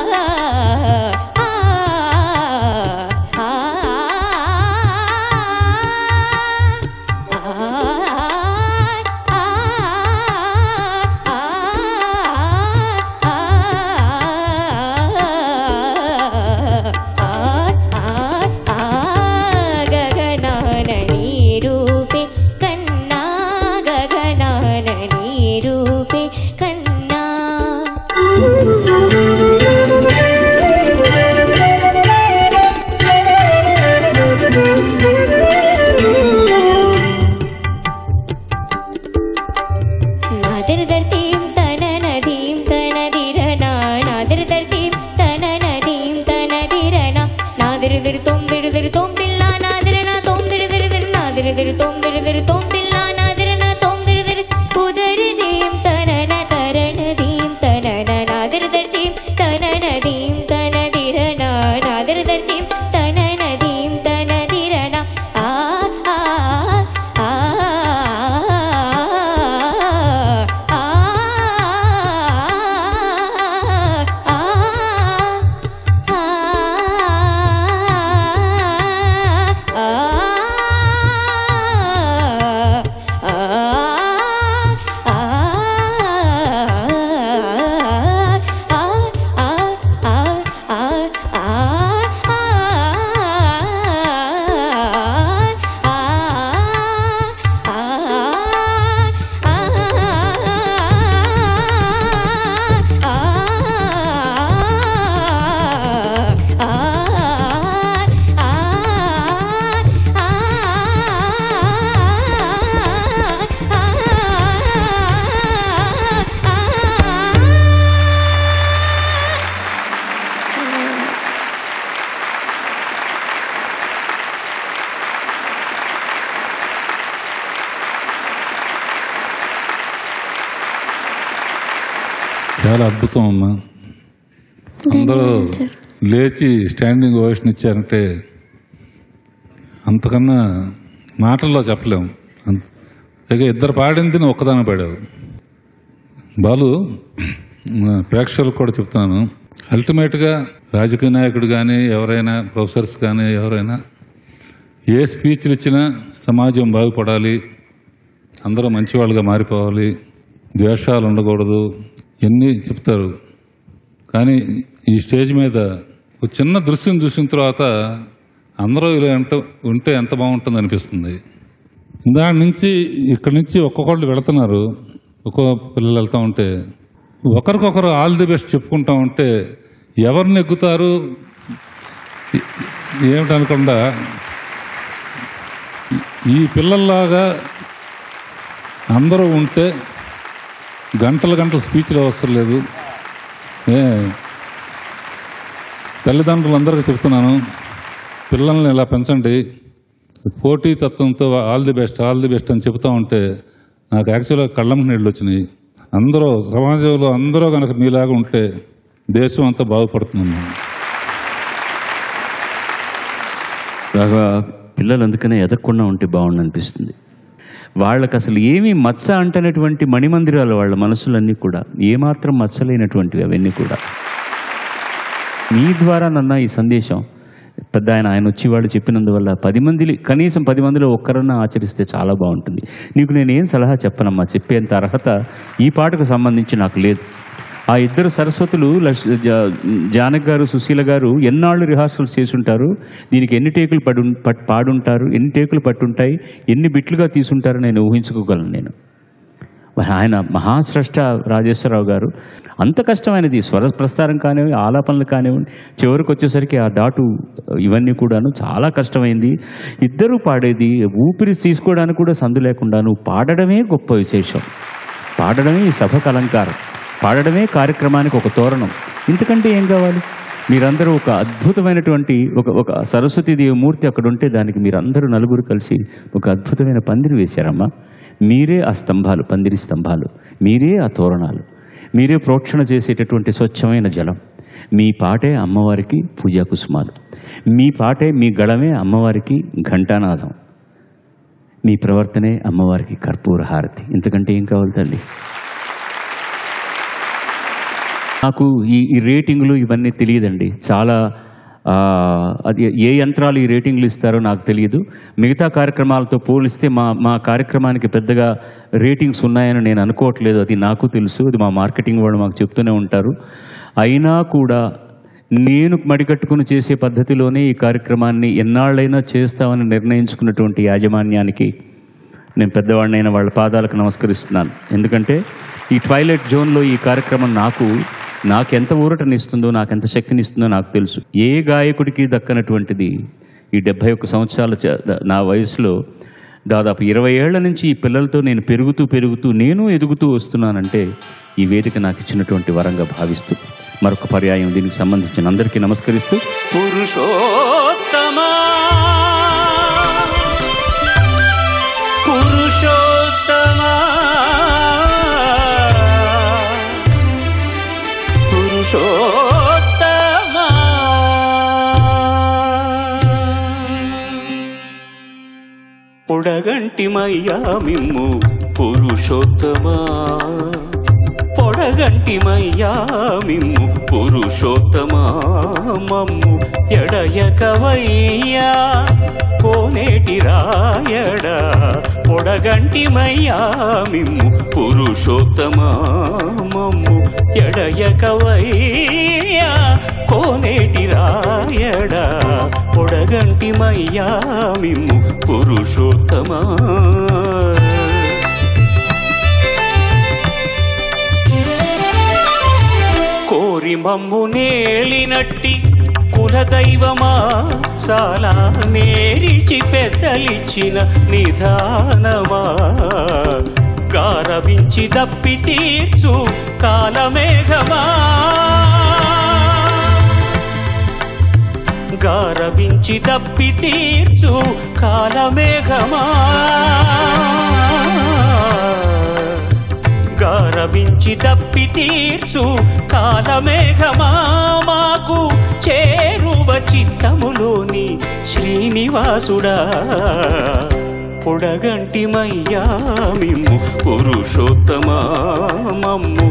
గగనాన నీరూపే కన్నా గగనాన నీరూపే కన్నా నాదిరదర్తీం తన నదీం తన దిరన నాదిరదర్తీం తన నదీం తన దిరన నాదిరదిరి తోం దిరిదిరి తోం దిల్లా నాదిరన తోం దిరిదిరి నాదిరదిరి తోం దిరిదిరి తోం దిల్లా నాదిరన తోం దిరిదిరి ఉదరిదీం తనన తరణదీం తనన నాదిరదర్తీం
చాలా అద్భుతం అమ్మా అందరూ లేచి స్టాండింగ్ ఓవేషన్ ఇచ్చారంటే అంతకన్నా మాటల్లో చెప్పలేము అంత పైగా ఇద్దరు పాడింది నువ్వు ఒక్కదాని పాడావు బాలు ఆ, ప్రేక్షకులకు కూడా చెప్తున్నాను అల్టిమేట్గా రాజకీయ నాయకుడు కానీ ఎవరైనా ప్రొఫెసర్స్ కానీ ఎవరైనా ఏ స్పీచ్లు ఇచ్చినా సమాజం బాగుపడాలి అందరూ మంచివాళ్ళుగా మారిపోవాలి ద్వేషాలు ఉండకూడదు ఎన్ని చెప్తారు కానీ ఈ స్టేజ్ మీద ఒక చిన్న దృశ్యం చూసిన తర్వాత అందరూ ఇలా ఎంత ఉంటే ఎంత బాగుంటుంది అనిపిస్తుంది దాని నుంచి ఇక్కడి నుంచి ఒక్కొక్కళ్ళు వెళుతున్నారు ఒక్కో పిల్లలు వెళ్తూ ఉంటే ఒకరికొకరు ఆల్ ది బెస్ట్ చెప్పుకుంటా ఉంటే ఎవరు నెగ్గుతారు ఏ- ఏమిటనకుండా ఈ పిల్లల్లాగా అందరూ ఉంటే గంటల గంటల స్పీచ్లు అవసరం లేదు ఏ తల్లిదండ్రులందరికీ చెప్తున్నాను పిల్లల్ని ఇలా పెంచండి పోటీ తత్వంతో all the best all the best అని చెప్తా ఉంటే నాకు యాక్చువల్గా కళ్ళం నీళ్ళు వచ్చినాయి అందరూ సమాజంలో అందరూ కనుక మీలాగా ఉంటే దేశం అంతా బాగుపడుతుందమ్మా
బాగా పిల్లలు అందుకనే ఎదగకుండా ఉంటే బాగుండు అనిపిస్తుంది వాళ్ళకి అసలు ఏమీ మచ్చ అంటనటువంటి మణిమందిరాలు వాళ్ళ మనసులన్నీ కూడా ఏమాత్రం మచ్చలేనటువంటివి అవన్నీ కూడా మీ ద్వారా నన్న ఈ సందేశం పెద్ద ఆయన ఆయన వచ్చి వాళ్ళు చెప్పినందువల్ల పది మంది కనీసం పది మందిలో ఒక్కరన్నా ఆచరిస్తే చాలా బాగుంటుంది నీకు నేను ఏం సలహా చెప్పనమ్మా చెప్పేంత అర్హత ఈ పాటకు సంబంధించి నాకు లేదు ఆ ఇద్దరు సరస్వతులు లక్ష జా- జానక్ గారు సుశీల గారు ఎన్నాళ్ళు రిహార్సల్స్ చేసుంటారు దీనికి ఎన్ని టేకులు పడు పట్- పాడుంటారు ఎన్ని టేకులు పట్టుంటాయి ఎన్ని బిట్లుగా తీసుంటారో నేను ఊహించుకోగలను నేను మరి ఆయన మహాస్రష్ట రాజేశ్వరరావు గారు అంత కష్టమైనది స్వర ప్రస్తారం కానివ్వండి ఆలాపనలు కానివ్వండి చివరికి వచ్చేసరికి ఆ దాటు ఇవన్నీ కూడాను చాలా కష్టమైంది ఇద్దరూ పాడేది ఊపిరి తీసుకోవడానికి కూడా సందు లేకుండాను పాడడమే గొప్ప విశేషం పాడడమే ఈ సభకు అలంకారం పాడడమే కార్యక్రమానికి ఒక తోరణం ఇంతకంటే ఏం కావాలి మీరందరూ ఒక అద్భుతమైనటువంటి ఒక ఒక సరస్వతీదేవి మూర్తి అక్కడ ఉంటే దానికి మీరందరూ నలుగురు కలిసి ఒక అద్భుతమైన పందిరి వేశారమ్మా మీరే ఆ స్తంభాలు పందిరి స్తంభాలు మీరే ఆ తోరణాలు మీరే ప్రోక్షణ చేసేటటువంటి స్వచ్ఛమైన జలం మీ పాటే అమ్మవారికి పూజా కుసుమాలు మీ పాటే మీ గళమే అమ్మవారికి ఘంటానాదం మీ ప్రవర్తనే అమ్మవారికి కర్పూర హారతి ఇంతకంటే ఏం కావాలి తల్లి నాకు ఈ ఈ రేటింగ్లు ఇవన్నీ తెలియదండి చాలా ఆ, అది ఏ యంత్రాలు ఈ రేటింగ్లు ఇస్తారో నాకు తెలియదు మిగతా కార్యక్రమాలతో పోలిస్తే మా మా కార్యక్రమానికి పెద్దగా రేటింగ్స్ ఉన్నాయని నేను అనుకోవట్లేదు అది నాకు తెలుసు అది మా మార్కెటింగ్ వాళ్ళు మాకు చెప్తూనే ఉంటారు అయినా కూడా నేను మడికట్టుకుని చేసే పద్ధతిలోనే ఈ కార్యక్రమాన్ని ఎన్నాళ్ళైనా చేస్తామని నిర్ణయించుకున్నటువంటి యాజమాన్యానికి నేను పెద్దవాడినైన వాళ్ళ పాదాలకు నమస్కరిస్తున్నాను ఎందుకంటే ఈ ట్వైలైట్ జోన్లో ఈ కార్యక్రమం నాకు నాకెంత ఊరటనిస్తుందో నాకెంత శక్తినిస్తుందో నాకు తెలుసు ఏ గాయకుడికి దక్కనటువంటిది ఈ డెబ్భై ఒక్క సంవత్సరాల చ- నా వయసులో దాదాపు ఇరవై ఏళ్ల నుంచి ఈ పిల్లలతో నేను పెరుగుతూ పెరుగుతూ నేను ఎదుగుతూ వస్తున్నానంటే ఈ వేదిక నాకు ఇచ్చినటువంటి వరంగా భావిస్తూ మరొక పర్యాయం దీనికి సంబంధించిన అందరికీ నమస్కరిస్తూ
పురుషోత్తమా పురుషోత్తమా పురుషోత్తమా పొడగంటిమయ్యా మిమ్ము పురుషోత్తమా పొడగంటిమయ్యా మిమ్ము పురుషోత్తమా మమ్ము ఎడయకవయ్యా కోనేటి రాయడ పొడగంటిమయ్యా మిమ్ము పురుషోత్తమా మమ్ము ఎడయకవయ్యా కోనేటి రాయడ పొడగంటిమయ్యా మిమ్ము పురుషోత్తమా కోరి మమ్ము నేలినట్టి కులదైవమా చాలా నేరిచి పెద్దలిచ్చిన నిధానమా గారవించి దప్పి తీర్చు కాలమేఘమా గారవించి దప్పి తీర్చు కాలమేఘమా గార పరవించి తప్పి తీర్చు కాలమేఘమా మాకు చేరువ చిత్తములోని శ్రీనివాసుడా పొడగంటిమయ్యా మిమ్ము పురుషోత్తమా మమ్ము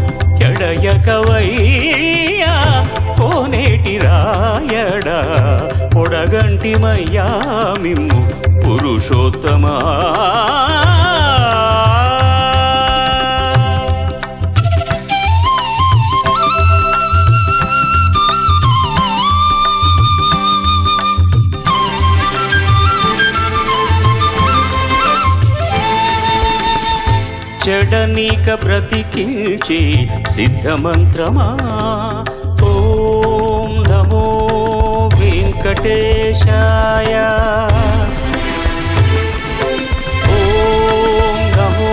ఎడయకవయ్యా కోనేటి రాయడా పొడగంటిమయ్యా మిమ్ము పురుషోత్తమా చెడనీక బ్రతికించి సిద్ధమంత్రమా ఓం నమో వెంకటేశాయ ఓం నమో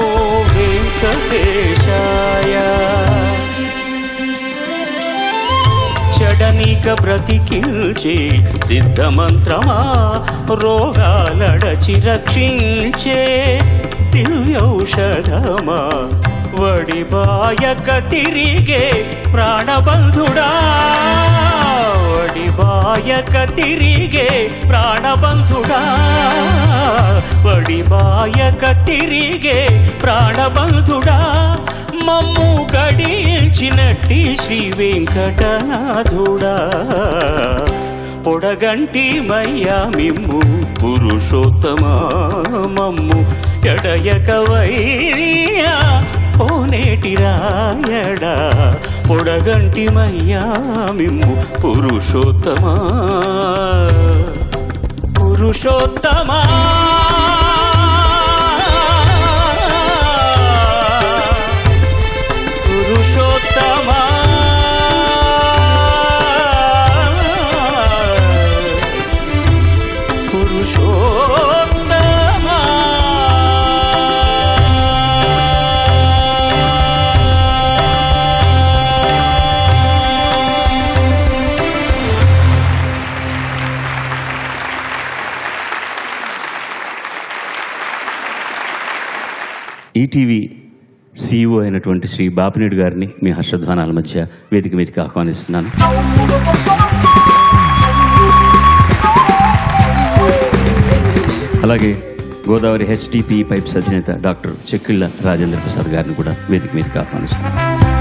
వెంకటేశాయ చెడనీక బ్రతికిల్చే సిద్ధమంత్రమా రోగాలడచి రక్షించే దివ్యౌషధమా వడిబాయక తిరిగే ప్రాణబంధుడా వడిబాయక తిరిగే ప్రాణబంధుడా వడిబాయక తిరిగే ప్రాణబంధుడా మమ్ము గడించినట్టి శ్రీ వెంకటనాథుడా పొడగంటి మయ్యా మిమ్ము పురుషోత్తమా మమ్ము ఎడయకవయ్యా పోనేటి రాయడా పొడగంటి మయ్యా మిమ్ము పురుషోత్తమా పురుషోత్తమా పురుషోత్తమా పురుషోత్తమా
ఈటీవీ సీఈఓ అయినటువంటి శ్రీ బాపినేడు గారిని మీ హర్షధ్వానాల మధ్య వేదిక మీదకి ఆహ్వానిస్తున్నాను అలాగే గోదావరి హెచ్డిపి పైప్స్ అధినేత డాక్టర్ చెక్కిళ్ళ రాజేంద్ర ప్రసాద్ గారిని కూడా వేదిక మీదకి ఆహ్వానిస్తున్నాను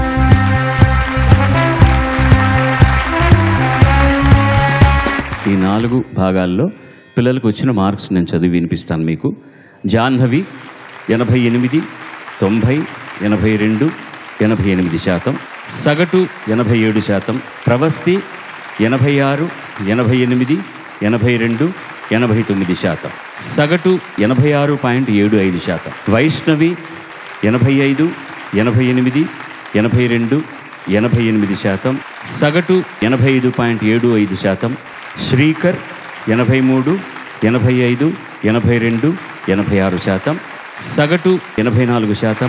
ఈ నాలుగు భాగాల్లో పిల్లలకు వచ్చిన మార్క్స్ నేను చదివి వినిపిస్తాను మీకు జాహ్నవి ఎనభై ఎనిమిది తొంభై ఎనభై రెండు ఎనభై ఎనిమిది శాతం సగటు ఎనభై ఏడు శాతం ప్రవస్తి ఎనభై ఆరు ఎనభై ఎనిమిది ఎనభై రెండు ఎనభై తొమ్మిది శాతం సగటు ఎనభై ఆరు పాయింట్ ఏడు ఐదు శాతం వైష్ణవి ఎనభై ఐదు ఎనభై ఎనిమిది ఎనభై రెండు ఎనభై ఎనిమిది శాతం సగటు ఎనభై ఐదు పాయింట్ ఏడు ఐదు శాతం శ్రీకర్ ఎనభై మూడు ఎనభై ఐదు ఎనభై రెండు ఎనభై ఆరు శాతం సగటు ఎనభై నాలుగు శాతం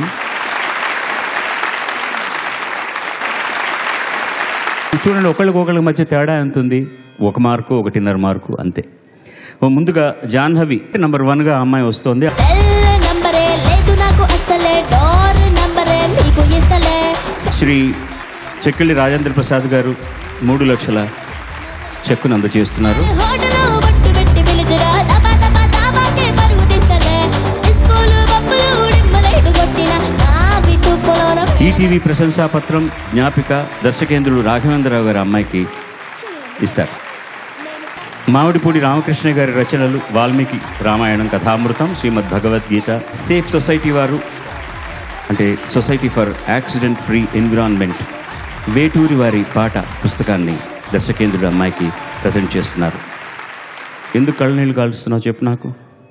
చూడండి ఒకళ్ళకొకళ్ళ మధ్య తేడా ఎంత ఉంది ఒక మార్కు ఒకటిన్నర మార్కు అంతే ఓ ముందుగా జాహ్నవి నంబర్ వన్గా అమ్మాయి వస్తోంది
సెల్ నంబరే లేదు నాకు అస్సలే డోర్ నంబరే మీకు ఇస్తలే
శ్రీ చెక్కిళ్ళి రాజేంద్ర ప్రసాద్ గారు మూడు లక్షల చెక్కును అందజేస్తున్నారు
హోటలో బట్టు పెట్టి పిలుచురా దబా దబా దాబాకే పరుగు తీస్తలే స్కూలు బొబ్బులు డిమ్మలైటు కొట్టిన నా బిడ్డు పొలం
ఈటీవీ ప్రశంసాపత్రం జ్ఞాపిక దర్శకేంద్రుడు రాఘవేంద్రరావు గారి అమ్మాయికి ఇస్తారు మామిడిపూడి రామకృష్ణ గారి రచనలు వాల్మీకి రామాయణం కథామృతం శ్రీమద్ భగవద్గీత సేఫ్ సొసైటీ వారు అంటే society for accident free environment Veturi వారి పాట పుస్తకాన్ని దర్శకేంద్రుడు అమ్మాయికి ప్రజెంట్ చేస్తున్నారు ఎందుకు కళ్ళనీళ్ళు కాలుస్తున్నావు చెప్పు నాకు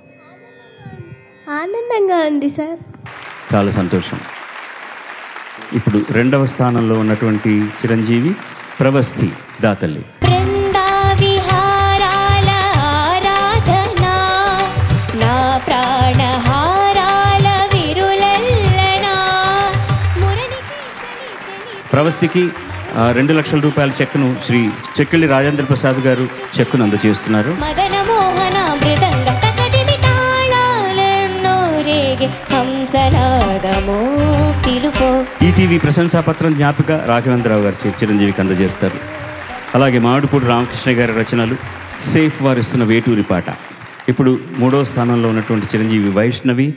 ఆనందంగా ఉంది సార్
చాలా సంతోషం ఇప్పుడు రెండవ స్థానంలో ఉన్నటువంటి చిరంజీవి ప్రవస్థి దాతల్లి
బృందా విహారాల ఆరాధనా నా ప్రాణహారాల విరులల్లనా మురళికి
ప్రవస్థికి ఆ, రెండు లక్షల రూపాయల చెక్కును శ్రీ చెక్కిళ్ళి రాజేంద్ర ప్రసాద్ గారు చెక్కును అందజేస్తున్నారు
మదన మోహన మృదంగ తకదిమి తాళాలెన్నో రే రేగే హంసనాదము పిలుపో
ఈటీవీ ప్రశంసాపత్రం జ్ఞాపిక రాఘవేంద్రరావు గారు చి- చిరంజీవికి అందజేస్తారు అలాగే మామిడిపూడి రామకృష్ణ గారి రచనలు సేఫ్ వారిస్తున్న వేటూరి పాట ఇప్పుడు మూడో స్థానంలో ఉన్నటువంటి చిరంజీవి వైష్ణవి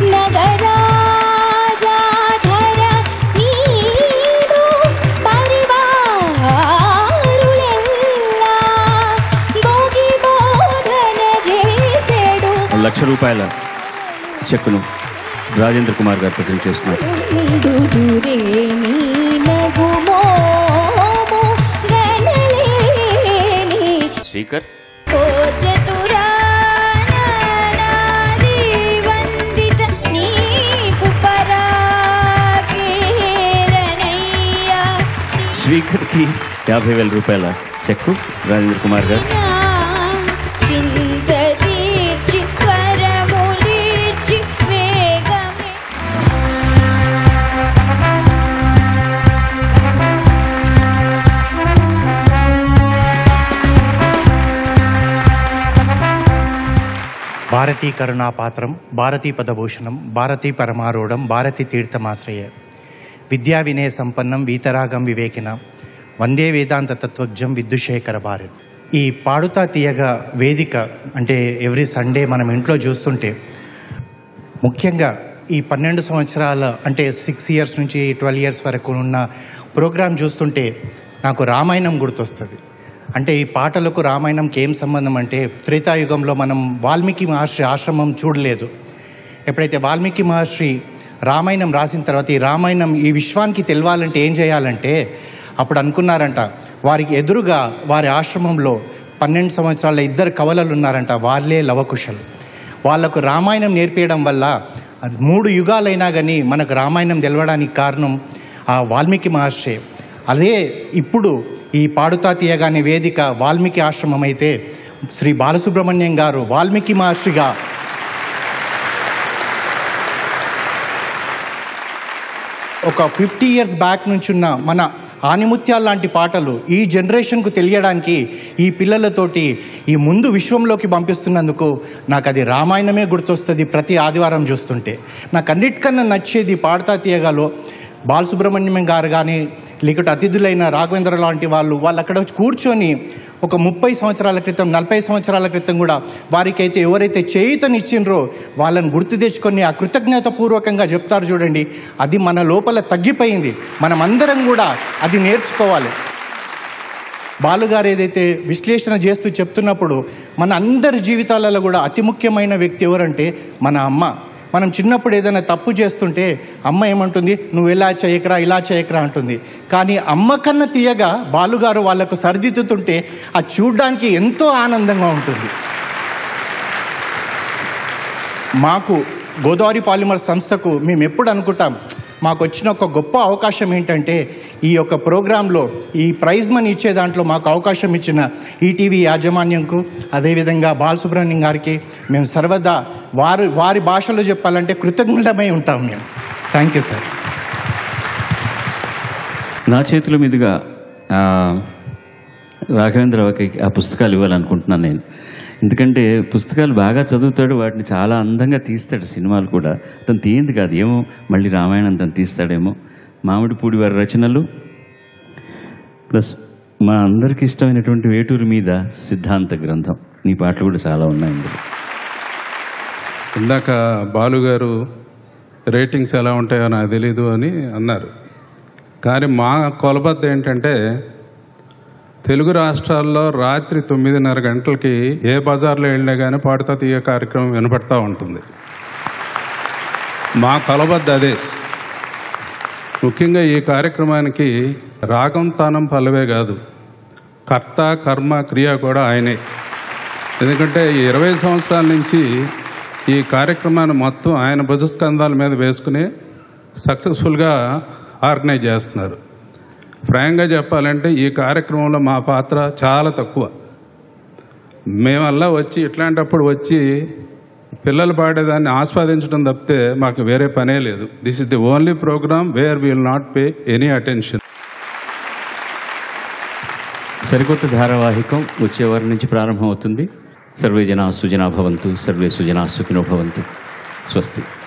నగరాజాధర నీదు పరివారులెల్లా భోగి బోధన చేసెడు
లక్ష రూపాయల చెక్కును రాజేంద్ర కుమార్ గారు ప్రజెంట్ చేస్తున్నారు
దుదురే నీ నగుమోము గనలేని
శ్రీకర్
ఓ చతురానాది వందిత నీకు పరాకేలనయ్యా
శ్రీకర్కి యాభై వేల రూపాయల చెక్కు రాజేంద్ర కుమార్ గారు
నా చింత తీర్చి వరములిచ్చి వేగమే
భారతీ కరుణాపాత్రం భారతీ పదభూషణం భారతీ పరమారూఢం భారతీ తీర్థమాశ్రయ విద్యా వినయ సంపన్నం వీతరాగం వివేకిన వందే వేదాంత తత్వజ్ఞం విద్యుశేఖర భారత్ ఈ పాడుతా తీయగా వేదిక అంటే ఎవ్రీ సండే మనం ఇంట్లో చూస్తుంటే ముఖ్యంగా ఈ పన్నెండు సంవత్సరాల అంటే సిక్స్ ఇయర్స్ నుంచి ట్వెల్వ్ ఇయర్స్ వరకు ఉన్న ప్రోగ్రాం చూస్తుంటే నాకు రామాయణం గుర్తొస్తుంది అంటే ఈ పాటలకు రామాయణంకి ఏం సంబంధం అంటే త్రేతాయుగంలో మనం వాల్మీకి మహర్షి ఆశ్రమం చూడలేదు ఎప్పుడైతే వాల్మీకి మహర్షి రామాయణం రాసిన తర్వాత ఈ రామాయణం ఈ విశ్వానికి తెలవాలంటే ఏం చేయాలంటే అప్పుడు అనుకున్నారంట వారికి ఎదురుగా వారి ఆశ్రమంలో పన్నెండు సంవత్సరాల ఇద్దరు కవలలు ఉన్నారంట వాళ్ళే లవకుశలు వాళ్ళకు రామాయణం నేర్పించడం వల్ల మూడు యుగాలైనా కానీ మనకు రామాయణం తెలవడానికి కారణం ఆ వాల్మీకి మహర్షి అదే ఇప్పుడు ఈ పాడుతా తీయగానే వేదిక వాల్మీకి ఆశ్రమం అయితే శ్రీ బాలసుబ్రహ్మణ్యం గారు వాల్మీకి మహర్షిగా ఒక ఫిఫ్టీ ఇయర్స్ బ్యాక్ నుంచి ఉన్న మన ఆనిముత్యాల లాంటి పాటలు ఈ జనరేషన్కు తెలియడానికి ఈ పిల్లలతోటి ఈ ముందు విశ్వంలోకి పంపిస్తున్నందుకు నాకు అది రామాయణమే గుర్తొస్తుంది ప్రతి ఆదివారం చూస్తుంటే నాకు అన్నిటికన్నా నచ్చేది పాడతా తీయగాలో బాలసుబ్రహ్మణ్యం గారు కానీ లేకపోతే అతిథులైన రాఘవేంద్ర లాంటి వాళ్ళు వాళ్ళు అక్కడ వచ్చి కూర్చొని ఒక ముప్పై సంవత్సరాల క్రితం నలభై సంవత్సరాల క్రితం కూడా వారికైతే ఎవరైతే చేయుతనిచ్చిండ్రో వాళ్ళని గుర్తు తెచ్చుకొని ఆ కృతజ్ఞత పూర్వకంగా చెప్తారు చూడండి అది మన లోపల తగ్గిపోయింది మనం అందరం కూడా అది నేర్చుకోవాలి బాలుగారు ఏదైతే విశ్లేషణ చేస్తూ చెప్తున్నప్పుడు మన అందరి జీవితాలలో కూడా అతి ముఖ్యమైన వ్యక్తి ఎవరంటే మన అమ్మ మనం చిన్నప్పుడు ఏదైనా తప్పు చేస్తుంటే అమ్మ ఏమంటుంది నువ్వు ఇలా చేయకరా ఇలా చేయకరా అంటుంది కానీ అమ్మ కన్నా తీయగా బాలుగారు వాళ్లకు సరిదిద్దుతుంటే అది చూడడానికి ఎంతో ఆనందంగా ఉంటుంది మాకు గోదావరి పాలిమర్ సంస్థకు మేము ఎప్పుడు అనుకుంటాం మాకు వచ్చిన ఒక గొప్ప అవకాశం ఏంటంటే ఈ యొక్క ప్రోగ్రాంలో ఈ ప్రైజ్ మనీ ఇచ్చే దాంట్లో మాకు అవకాశం ఇచ్చిన ఈటీవీ యాజమాన్యంకు అదేవిధంగా బాలసుబ్రహ్మణ్యం గారికి మేము సర్వదా వారి వారి భాషలో చెప్పాలంటే కృతజ్ఞులమై ఉంటాం మేము థ్యాంక్ యూ సార్
నా చేతుల మీదుగా ఆ, రాఘవేంద్రరావుకి ఆ పుస్తకాలు ఇవ్వాలనుకుంటున్నాను నేను ఎందుకంటే పుస్తకాలు బాగా చదువుతాడు వాటిని చాలా అందంగా తీస్తాడు సినిమాలు కూడా అతను తీయంది కాదు ఏమో మళ్ళీ రామాయణం తను తీస్తాడేమో మామిడిపూడి వారి రచనలు ప్లస్ మా అందరికి ఇష్టమైనటువంటి వేటూరు మీద సిద్ధాంత గ్రంథం నీ పాటలు కూడా చాలా ఉన్నాయి ఇందులో
ఇందాక బాలుగారు రేటింగ్స్ ఎలా ఉంటాయో నాకు తెలీదు అని అన్నారు కానీ మా కొలబద్ద ఏంటంటే తెలుగు రాష్ట్రాల్లో రాత్రి తొమ్మిదిన్నర గంటలకి ఏ బజార్లో వెళ్ళినా కానీ పాడుతా తీయ కార్యక్రమం వినపడతా ఉంటుంది మా కొలబద్ద అదే ముఖ్యంగా ఈ కార్యక్రమానికి రాగం తానం పల్లవే కాదు కర్త కర్మ క్రియ కూడా ఆయనే ఎందుకంటే ఈ ఇరవై సంవత్సరాల నుంచి ఈ కార్యక్రమాన్ని మొత్తం ఆయన భుజస్కంధాల మీద వేసుకుని సక్సెస్ఫుల్గా ఆర్గనైజ్ చేస్తున్నారు ఫ్రాంక్గా చెప్పాలంటే ఈ కార్యక్రమంలో మా పాత్ర చాలా తక్కువ మేమల్లా వచ్చి ఇట్లాంటప్పుడు వచ్చి పిల్లలు పాడేదాన్ని ఆస్వాదించడం తప్పితే మాకు వేరే పనే లేదు this is the only program where will not pay any attention
సరికొత్త ధారావాహికం వచ్చే వారం నుంచి ప్రారంభమవుతుంది సర్వే జనా సుజనా భవంతు సర్వే సుజనా సుఖినో భవంతు స్వస్తి